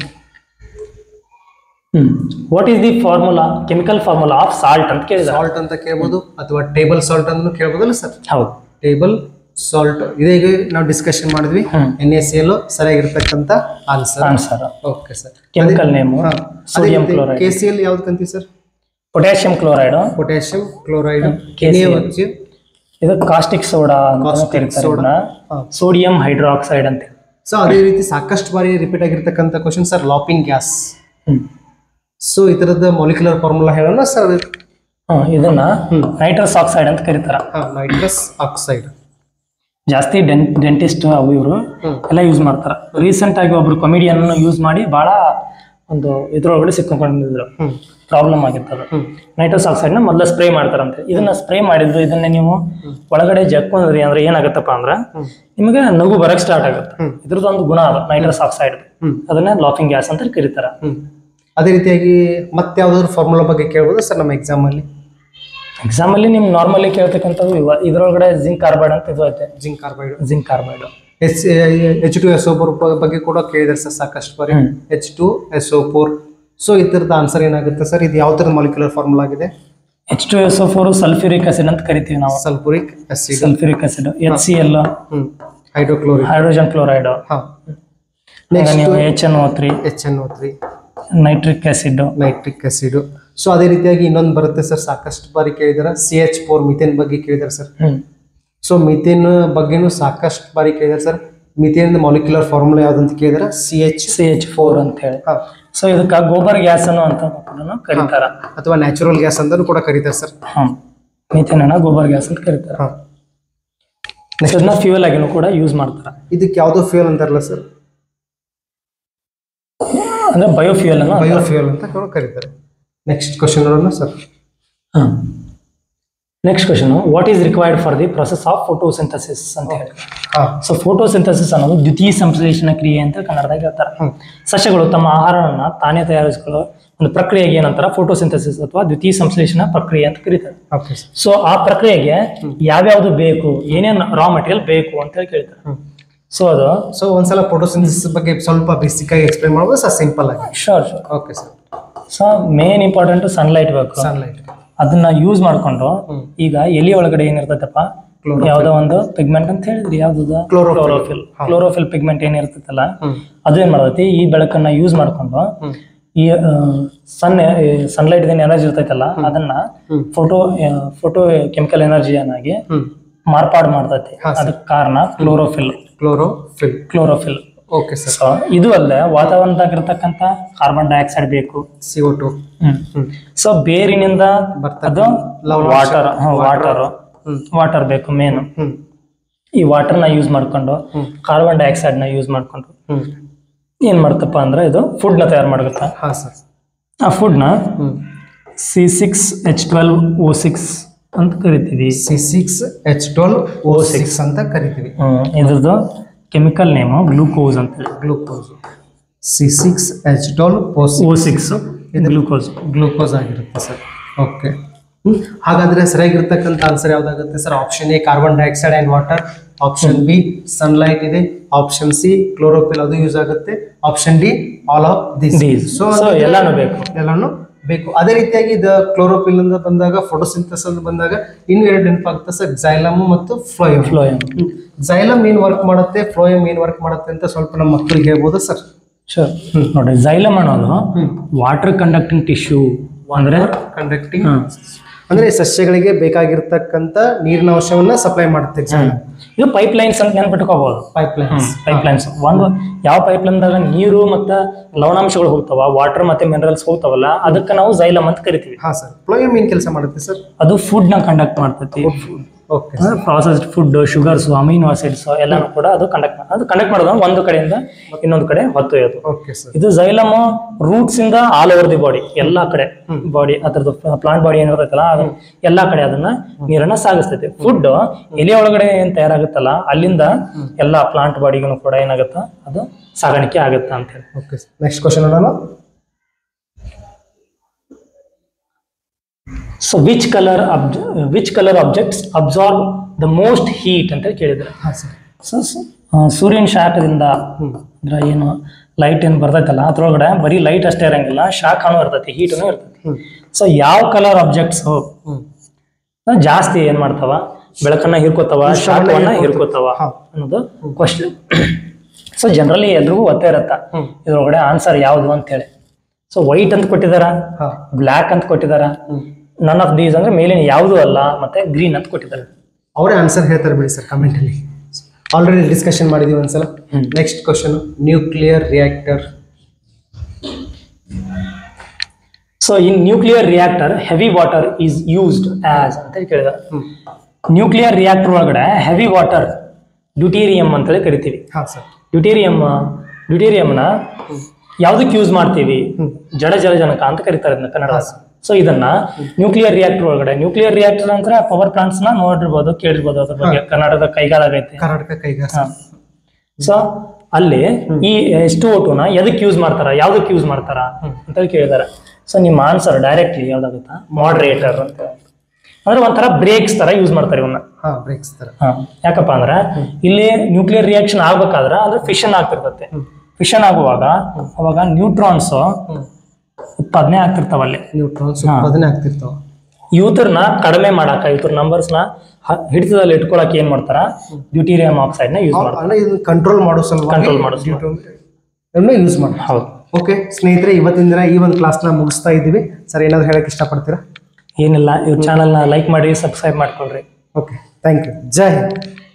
hmm what is the formula chemical formula of salt ಅಂತ ಕೇಳಿದ ಸಾಲ್ಟ್ ಅಂತ ಕೇಳ್ಬೋದು ಅಥವಾ ಟೇಬಲ್ ಸಾಲ್ಟ್ ಅಂತ ಕೇಳ್ಬೋದಲ್ಲ ಸರ್ ಹೌದು ಟೇಬಲ್ ಸಾಲ್ಟ್ ಇದೀಗ ನಾವು ಡಿಸ್ಕಷನ್ ಮಾಡಿದ್ವಿ ಹ್ಮ್. ಎನ್ ಎಸ್ ಎಲ್ ಸರಿಯಾಗಿರ್ತಕ್ಕಂಥ answer answer okay sir chemical name sodium chloride K C L ಯಾವ್ದು ಕಂತೀವಿ sir potassium chloride potassium chloride KCl. ಹಚ್ಚಿ ಇದು ಕಾಸ್ಟಿಕ್ ಸೋಡಾ ಅಂತ Caustic ಕರೀತಾರೆ soda. ಇದನ್ನ. ಹಾ. ಸೋಡಿಯಂ ಹೈಡ್ರಾಕ್ಸೈಡ್ ಅಂತ ಸೊ ಅದೇ ರೀತಿ ಸಾಕಷ್ಟು ಬಾರಿ ರಿಪೀಟ್ ಆಗಿರ್ತಕ್ಕಂಥ ಕ್ವಶನ್ ಸರ್ ಲಾಪಿಂಗ್ ಗ್ಯಾಸ್ ಹ್ಮ್. ಸೊ ಈ ಥರದ ಮಾಲಿಕ್ಯುಲರ್ ಫಾರ್ಮುಲಾ ಹೇಳೋಣ ಸರ್ ಹ್ಮ್, ಇದನ್ನ ನೈಟ್ರಸ್ ಆಕ್ಸೈಡ್ ಅಂತ ಕರೀತಾರ ನೈಟ್ರಸ್ ಆಕ್ಸೈಡ್ ಜಾಸ್ತಿ ಡೆಂಟಿಸ್ಟ್ ಅವು ಇವರು ಹ್ಮ್. ಎಲ್ಲ ಯೂಸ್ ಮಾಡ್ತಾರ ರೀಸೆಂಟ್ ಆಗಿ ಒಬ್ರು ಕಾಮಿಡಿಯನ್ ಯೂಸ್ ಮಾಡಿ ಬಹಳ ಒಂದು ಇದ್ರೊಳಗಡೆ ಸಿಕ್ಕೊಂಡಿದ್ರು ಹ್ಮ್ ಪ್ರಾಬ್ಲಮ್ ಆಗಿರ್ತದ ಹ್ಮ್. ನೈಟ್ರಸ್ ಆಕ್ಸೈಡ್ ನ ಮೊದಲ ಸ್ಪ್ರೇ ಮಾಡ್ತಾರಂತೆ ಇದನ್ನ ಸ್ಪ್ರೇ ಮಾಡಿದ್ರು ಇದನ್ನ ನೀವು ಒಳಗಡೆ ಜಕ್ಕೊಂಡ್ರಿ ಅಂದ್ರೆ ಏನಾಗತ್ತಪ್ಪ ಅಂದ್ರ ನಿಮಗೆ ನಗು ಬರಕ್ ಸ್ಟಾರ್ಟ್ ಆಗುತ್ತೆ ಹ್ಮ್. ಇದ್ರದ್ದು ಒಂದು ಗುಣ ಅದು ನೈಟ್ರಸ್ ಆಕ್ಸೈಡ್ ಹ್ಮ್. ಅದನ್ನ ಲಾಫಿಂಗ್ ಗ್ಯಾಸ್ ಅಂತ ಕರೀತಾರ ಹ್ಮ್ ಅದೇ ರೀತಿಯಾಗಿ ಮತ್ತೆ ಯಾವ್ದಾದ್ರು ಫಾರ್ಮುಲಾ ಬಗ್ಗೆ ಕೇಳ್ಬೋದು ಸರ್ ನಮ್ಮ ಎಕ್ಸಾಮ್ ಅಲ್ಲಿ ಎಕ್ಸಾಮ್ ಅಲ್ಲಿ ನಿಮ್ ನಾರ್ಮಲಿ ಕೇಳ್ತಕ್ಕಂಥದ್ದು ಇವ ಇದ್ರೊಳಗಡೆ ಜಿಂಕ್ ಕಾರ್ಬೈಡ್ ಅಂತ ಇದು ಐತೆ zinc carbide zinc carbide H H two S O four ಬಗ್ಗೆ ಕೂಡ ಕೇಳಿದ್ದಾರೆ ಸರ್ ಸಾಕಷ್ಟು ಬಾರಿ ಹ್ಮ್. H two S O four so ಇದ್ರದ್ದು ಆನ್ಸರ್ ಏನಾಗುತ್ತೆ ಸರ್ ಇದು ಯಾವ ಥರದ ಮಾಲಿಕ್ಯುಲರ್ ಫಾರ್ಮುಲಾ ಆಗಿದೆ H two S O four sulphuric acid ಅಂತ ಕರಿತೀವಿ ನಾವು sulphuric acid sulphuric acid H C L hmm hydrochloric hydrogen chloride ಹಾ ನೆಕ್ಸ್ಟ್ ನೀವು H N O three H N O three nitric acid nitric acid so ಅದೇ ರೀತಿಯಾಗಿ ಇನ್ನೊಂದು ಬರುತ್ತೆ sir ಸಾಕಷ್ಟು ಬಾರಿ ಕೇಳಿದಾರೆ ಸಿ ಎಚ್ ಫೋರ್ ಮಿಥೇನ್ ಬಗ್ಗೆ ಕೇಳಿದಾರೆ ಸರ್ ಹ್ಮ್ ಸೊ ಮಿಥೇನ್ ಬಗ್ಗೆನೂ ಸಾಕಷ್ಟು ಬಾರಿ ಕೇಳಿದಾರೆ ಸರ್ ಮಿಥೇನ್ ಮಾಲಿಕ್ಯುಲರ್ ಫಾರ್ಮುಲಾ ಯಾವ್ದು ಅಂತ ಕೇಳಿದಾರೆ C H C H four ಅಂತ ಹೇಳಿ ಹಾ ಸೊ ಇದಕ್ಕ ಗೋಬರ್ ಗ್ಯಾಸ್ ಅನ್ನು ಅಂತ ಕೂಡ ಕರೀತಾರ ಅಥವಾ ನ್ಯಾಚುರಲ್ ಗ್ಯಾಸ್ ಅಂತಾನೂ ಕೂಡ ಕರೀತಾರೆ ಸರ್ ಹ್ಮ್ ಮೀಥೇನ್ ಅನ್ನ ಗೋಬರ್ ಗ್ಯಾಸ್ ಅಂತ ಕರೀತಾರ ಹಾ ಸೊ ಇದನ್ನ ಫ್ಯೂಯಲ್ ಆಗಿನೂ ಕೂಡ ಯೂಸ್ ಮಾಡ್ತಾರ ಇದಕ್ಕೆ ಯಾವುದೋ ಫ್ಯೂಯಲ್ ಅಂತಾರಲ್ಲ ಸರ್ ಅಂದ್ರೆ ಬಯೋಫ್ಯೂಯಲ್ ಅನ್ನು ಬಯೋ ಫ್ಯೂಯಲ್ ಅಂತ ಕೂಡ ಕರೀತಾರೆ ನೆಕ್ಸ್ಟ್ ಕ್ವಶನ್ ನೋಡೋಣ sir next question what is required for the process of photosynthesis ಅಂತ ಹೇಳಿ ಹಾ ಸೊ ಫೋಟೋಸಿಂಥಸಿಸ್ ಅನ್ನೋದು ದ್ವಿತೀಯ ಸಂಶ್ಲೇಷಣ ಕ್ರಿಯೆ ಅಂತ ಕನ್ನಡದಾಗ ಹೇಳ್ತಾರೆ ಹ್ಮ್. ಸಸ್ಯಗಳು ತಮ್ಮ ಆಹಾರವನ್ನ ತಾನೇ ತಯಾರಿಸಿಕೊಳ್ಳೋ ಒಂದು ಪ್ರಕ್ರಿಯೆಗೆ ಏನಂತಾರ ಫೋಟೋಸಿಂಥಸಿಸ್ ಅಥವಾ ದ್ವಿತೀಯ ಸಂಶ್ಲೇಷಣ ಪ್ರಕ್ರಿಯೆ ಅಂತ ಕರೀತಾರೆ ಓಕೆ ಸರ್ ಸೊ ಆ ಪ್ರಕ್ರಿಯೆಗೆ ಯಾವ್ಯಾವ್ದು ಬೇಕು ಏನೇನು ರಾ ಮಟೀರಿಯಲ್ ಬೇಕು ಅಂತ ಹೇಳಿ ಕೇಳ್ತಾರೆ ಹ್ಮ್ ಸೊ ಅದು ಸೊ ಒಂದ್ಸಲ ಫೋಟೋಸಿಂಥಸಿಸ್ ಬಗ್ಗೆ ಸ್ವಲ್ಪ ಬೇಸಿಕ್ ಆಗಿ ಎಕ್ಸ್ಪ್ಲೈನ್ ಮಾಡ್ಬೋದು ಸರ್ ಸಿಂಪಲ್ ಆಗಿ sure sure okay sir so main important sunlight ಬೇಕು ಸನ್ಲೈಟ್ ಅದನ್ನ ಯೂಸ್ ಮಾಡ್ಕೊಂಡು ಈಗ ಎಲಿ ಒಳಗಡೆ ಏನಿರ್ತೈತಪ್ಪ ಯಾವ್ದೋ ಒಂದು ಪಿಗ್ಮೆಂಟ್ ಅಂತ ಹೇಳಿದ್ರಿ ಯಾವ್ದು Chlorophyll. ಕ್ಲೋರೋಫಿಲ್ ಕ್ಲೋರೋಫಿಲ್ ಪಿಗ್ಮೆಂಟ್ ಏನಿರ್ತೈತಲ್ಲ ಹ್ಮ್. ಅದು ಏನ್ ಮಾಡತೈತಿ ಈ ಬೆಳಕನ್ನ ಯೂಸ್ ಮಾಡ್ಕೊಂಡು ಹ್ಮ್. ಈ ಸನ್ ಸನ್ಲೈಟ್ ಏನ್ ಎನರ್ಜಿ ಇರ್ತೈತಲ್ಲ ಅದನ್ನ ಹ್ಮ್. ಫೋಟೋ ಫೋಟೋ ಕೆಮಿಕಲ್ ಎನರ್ಜಿಯನ್ನಾಗಿ ಹ್ಮ್ ಮಾರ್ಪಾಡು ಮಾಡ್ತೈತಿ ಹಾ, ಸರ್. ಅದಕ್ಕೆ ಕಾರಣ chlorophyll chlorophyll chlorophyll okay sir so ಇದು ಅಲ್ಲದೆ ವಾತಾವರಣದಾಗಿರ್ತಕ್ಕಂಥ ಕಾರ್ಬನ್ ಡೈಆಕ್ಸೈಡ್ ಬೇಕು C O two hmm hmm so ಬೇರಿನಿಂದ ಬರ್ತಕ್ಕಂಥ ಅದು ಲವಣಾಂಶ. ವಾಟರ್ ವಾಟರ್ ಹ್ಮ್ ವಾಟರ್ ಬೇಕು ಮೇನ್ ಹ್ಮ್ ಈ ವಾಟರ್ನ ಯೂಸ್ ಮಾಡ್ಕೊಂಡು ಹ್ಮ್. ಕಾರ್ಬನ್ ಡೈಆಕ್ಸೈಡ್ ನ ಯೂಸ್ ಮಾಡ್ಕೊಂಡು ಹ್ಮ್ ಏನ್ ಮಾಡ್ತಪ್ಪ ಅಂದ್ರೆ ಇದು ಫುಡ್ ನ ತಯಾರು ಮಾಡುತ್ತೆ ಹಾಂ ಸರ್ ಆ ಫುಡ್ ನ ಹ್ಮ್ C six H twelve O six ಅಂತ ಕರಿತೀವಿ C six H twelve O six ಅಂತ ಕರಿತೀವಿ ಹ್ಮ್, ಇದ್ರದ್ದು ಕೆಮಿಕಲ್ ನೇಮು ಗ್ಲೂಕೋಸ್ ಅಂತ ಹೇಳಿ glucose C six H twelve O O six glucose glucose ಆಗಿರುತ್ತೆ ಸರ್ ಓಕೆ ಹಾಗಾದ್ರೆ ಸರಿಯಾಗಿರ್ತಕ್ಕಂಥ ಆನ್ಸರ್ ಯಾವ್ದಾಗುತ್ತೆ sir option A carbon dioxide and water option B sunlight ಇದೆ ಆಪ್ಷನ್ ಸಿ ಕ್ಲೋರೋಫಿಲ್ ಅದು ಯೂಸ್ ಆಗುತ್ತೆ option D all of this These. So, ಎಲ್ಲಾನು ಬೇಕು. ಎಲ್ಲಾನು ಬೇಕು ಅದೇ ರೀತಿಯಾಗಿ ಇದು ಕ್ಲೋರೋಫಿಲ್ ಅಂತ ಬಂದಾಗ ಫೋಟೋಸಿಂಥಸ್ ಅಂತ ಬಂದಾಗ ಇನ್ನು ಎರಡು ನೆನಪಾಗುತ್ತೆ ಸರ್ ಜೈಲಮ್ ಮತ್ತು ಫ್ಲೋಯಮ್ ಫ್ಲೋಯಮ್ ಜೈಲಮ್ ಏನ್ ವರ್ಕ್ ಮಾಡುತ್ತೆ ಫ್ಲೋಯಮ್ ಏನ್ ವರ್ಕ್ ಮಾಡುತ್ತೆ ಅಂತ ಸ್ವಲ್ಪ ನಮ್ಮ ಮಕ್ಕಳಿಗೆ ಹೇಳ್ಬೋದು ಸರ್ ಶೋರ್ ನೋಡಿ ಜೈಲಮ್ ಅನ್ನೋದು ಹ್ಮ್. ವಾಟರ್ ಕಂಡಕ್ಟಿಂಗ್ ಟಿಶ್ಯೂ ಅಂದ್ರೆ ಕಂಡಕ್ಟಿಂಗ್ ಹ್ಮ್. ಅಂದ್ರೆ ಸಸ್ಯಗಳಿಗೆ ಬೇಕಾಗಿರ್ತಕ್ಕಂಥ ನೀರಿನ ಅಂಶವನ್ನ ಸಪ್ಲೈ ಮಾಡುತ್ತೆ ಇದು ಪೈಪ್ ಲೈನ್ಸ್ ಅಂತ ನೆನ್ಪಿಟ್ಕೋಬಹುದು ಪೈಪ್ ಲೈನ್ಸ್ ಪೈಪ್ ಲೈನ್ಸ್ ಒಂದು ಯಾವ ಪೈಪ್ ಲೈನ್ದಾಗ ನೀರು ಮತ್ತೆ ಲವಣಾಂಶಗಳು ಹೋಗ್ತಾವ ವಾಟರ್ ಮತ್ತೆ ಮಿನರಲ್ಸ್ ಹೋಗ್ತಾವಲ್ಲ ಅದಕ್ಕೆ ನಾವು ಜೈಲಮ್ ಅಂತ ಕರಿತೀವಿ ಹಾ ಸರ್ ಫ್ಲೋಯಮ್ ಏನ್ ಕೆಲಸ ಮಾಡುತ್ತೆ ಸರ್ ಅದು ಫುಡ್ ನ ಕಂಡಕ್ಟ್ ಮಾಡ್ತೈತಿ okay processed food sugars amino acids ಎಲ್ಲಾನು ಕೂಡ ಅದು ಕಂಡಕ್ಟ್ ಅದು ಕಂಡಕ್ಟ್ ಮಾಡೋದು ಒಂದು ಕಡೆಯಿಂದ ಇನ್ನೊಂದು ಕಡೆ ಹೊತ್ತೊಯ್ಯೋದು ಓಕೆ ಸರ್ ಇದು ಜೈಲಮ್ ರೂಟ್ಸ್ ಇಂದ ಆಲ್ ಓವರ್ ದಿ ಬಾಡಿ ಎಲ್ಲಾ ಕಡೆ ಬಾಡಿ ಅದರದ್ದು ಪ್ಲಾಂಟ್ ಬಾಡಿ ಏನಿರುತ್ತಲ್ಲ ಅದು ಎಲ್ಲಾ ಕಡೆ ಅದನ್ನ ನೀರನ್ನ ಸಾಗಿಸ್ತೈತಿ ಫುಡ್ ಎಲೆ ಒಳಗಡೆ ಏನ್ ತಯಾರಾಗುತ್ತಲ್ಲ ಅಲ್ಲಿಂದ ಎಲ್ಲಾ ಪ್ಲಾಂಟ್ ಬಾಡಿಗೂ ಕೂಡ ಏನಾಗುತ್ತ ಅದು ಸಾಗಾಣಿಕೆ ಆಗುತ್ತ ಅಂತ ಹೇಳಿ ಓಕೆ ನೆಕ್ಸ್ಟ್ ಕ್ವಶನ್ ನೋಡೋಣ so which colour which colour objects absorb the most heat ಅಂತ ಹೇಳಿ ಕೇಳಿದ್ರೆ ಹಾ ಸರ್ ಸೊ ಸೂರ್ಯನ ಶಾಖದಿಂದ ಅಂದ್ರೆ ಏನು ಲೈಟ್ ಏನು ಬರ್ತೈತಲ್ಲ ಅದ್ರೊಳಗಡೆ ಬರೀ ಲೈಟ್ ಅಷ್ಟೇ ಇರಂಗಿಲ್ಲ ಶಾಖನೂ ಇರ್ತೈತಿ ಹೀಟನು ಇರ್ತೈತಿ ಹ್ಮ್ ಸೊ ಯಾವ ಕಲರ್ ಆಬ್ಜೆಕ್ಟ್ಸ್ ಹ್ಮ್ ಜಾಸ್ತಿ ಏನ್ ಮಾಡ್ತಾವ ಬೆಳಕನ್ನ ಹಿರ್ಕೋತಾವ ಶಾಖವನ್ನ ಹಿರ್ಕೋತಾವ ಹಾ. ಅನ್ನೋದು ಕ್ವಶನ್ ಸೊ ಜನರಲಿ ಎಲ್ರಿಗೂ ಗೊತ್ತೇ ಇರತ್ತ ಹ್ಮ್. ಇದ್ರೊಳಗಡೆ ಆನ್ಸರ್ ಯಾವ್ದು ಅಂತ ಹೇಳಿ ಸೊ ವೈಟ್ ಅಂತ ಕೊಟ್ಟಿದಾರ ಹಾ ಬ್ಲ್ಯಾಕ್ ಅಂತ ಕೊಟ್ಟಿದಾರ ಹ್ಮ್ ನನ್ ಆಫ್ ದೀಸ್ ಅಂದ್ರೆ ಮೇಲಿನ ಯಾವುದು ಅಲ್ಲ ಮತ್ತೆ ಗ್ರೀನ್ ಅಂತ ಕೊಟ್ಟಿದ್ದಾರೆ ಅವರೇ ಆನ್ಸರ್ ಹೇಳ್ತಾರೆ ಬಿಡಿ ಸರ್ ಕಮೆಂಟ್ ಅಲ್ಲಿ ಆಲ್ರೆಡಿ ಡಿಸ್ಕಷನ್ ಮಾಡಿದೀವಿ ಒಂದ್ಸಲ next question nuclear reactor so in nuclear reactor heavy water is used as ಅಂತ ಹೇಳಿ ಕೇಳಿದ ನ್ಯೂಕ್ಲಿಯರ್ ರಿಯಾಕ್ಟರ್ ಒಳಗಡೆ ಹೆವಿ ವಾಟರ್ ಡ್ಯೂಟೇರಿಯಂ ಅಂತೇಳಿ ಕರಿತೀವಿ ಹಾ ಸರ್ ಡ್ಯೂಟೇರಿಯಂ ಡ್ಯೂಟೇರಿಯಂನ ಯಾವ್ದಕ್ಕೆ ಯೂಸ್ ಮಾಡ್ತೀವಿ ಜಡ ಜಲಜನಕ ಅಂತ ಕರೀತಾರೆ ಇದನ್ನ ಕನ್ನಡ ಸೊ ಇದನ್ನ ನ್ಯೂಕ್ಲಿಯರ್ ರಿಯಾಕ್ಟರ್ ಒಳಗಡೆ ನ್ಯೂಕ್ಲಿಯರ್ ರಿಯಾಕ್ಟರ್ ಅಂದ್ರೆ ಪವರ್ ಪ್ಲಾಂಟ್ಸ್ ನ ನೋಡಿರ್ಬೋದು ಕೇಳಿರ್ಬೋದು ಅದ್ರ ಬಗ್ಗೆ ಕರ್ನಾಟಕದ ಕೈಗಾಲಾಗೈತೆ ಕರ್ನಾಟಕ ಕೈಗಾರಿಕೆ ಸೊ ಅಲ್ಲಿ ಈ ಎಷ್ಟು ಓಟುನ ಎದಕ್ಕೆ ಯೂಸ್ ಮಾಡ್ತಾರ ಯಾವ್ದಕ್ಕೆ ಯೂಸ್ ಮಾಡ್ತಾರ ಅಂತ ಕೇಳಿದಾರೆ ಸೊ ನಿಮ್ಮ ಆನ್ಸರ್ ಡೈರೆಕ್ಟ್ಲಿ ಯಾವ್ದಾಗುತ್ತಾ ಮಾಡ್ರೇಟರ್ ಅಂತ ಅಂದ್ರೆ ಒಂಥರ ಬ್ರೇಕ್ಸ್ ತರ ಯೂಸ್ ಮಾಡ್ತಾರೆ ಇವನ್ನ ಹಾ ಬ್ರೇಕ್ಸ್ ತರ ಹಾ. ಯಾಕಪ್ಪ ಅಂದ್ರೆ ಇಲ್ಲಿ ನ್ಯೂಕ್ಲಿಯರ್ ರಿಯಾಕ್ಷನ್ ಆಗ್ಬೇಕಾದ್ರೆ ಅಂದ್ರೆ ಫಿಷನ್ ಆಗ್ತಿರ್ತತೆ ಫಿಷನ್ ಆಗುವಾಗ ಅವಾಗ ನ್ಯೂಟ್ರಾನ್ಸ್ ಹ್ಮ್ ಉತ್ಪಾದನೆ ಆಗ್ತಿರ್ತಾವ ಅಲ್ಲಿ ನ್ಯೂಟ್ರಾನ್ಸ್ ಉತ್ಪಾದನೆ ಆಗ್ತಿರ್ತಾವ ಯೂತರ್ನ ಕಡಿಮೆ ಮಾಡಾಕ ಯೂತರ್ ನಂಬರ್ಸ್ ನ ಹ- ಹಿಡಿತದಲ್ಲಿ ಇಟ್ಕೊಳಕ್ ಏನ್ ಮಾಡ್ತಾರ ಡ್ಯೂಟೀರಿಯಂ ಆಕ್ಸೈಡ್ ನ ಯೂಸ್ ಮಾಡ್ತಾರೆ ಅಂದ್ರೆ ಇದನ್ನ ಕಂಟ್ರೋಲ್ ಮಾಡೋ ಸಲುವಾಗಿ Control ಮಾಡೋ ಯೂಸ್ ಮಾಡಿ ಹೌದು ಓಕೆ ಸ್ನೇಹಿತರೆ ಇವತ್ತಿನ ದಿನ ಈ ಒಂದು ಕ್ಲಾಸ್ನ ಮುಗಿಸ್ತಾ ಇದ್ದೀವಿ ಸರ್ ಏನಾದ್ರು ಹೇಳಕ್ ಇಷ್ಟಪಡ್ತೀರಾ ಏನಿಲ್ಲ ಇವ್ರ ಚಾನಲ್ನ ಲೈಕ್ ಮಾಡಿ ಸಬ್ಸ್ಕ್ರೈಬ್ ಮಾಡ್ಕೊಳ್ರಿ ಓಕೆ ಥ್ಯಾಂಕ್ ಯು ಜೈ ಹಿಂದ್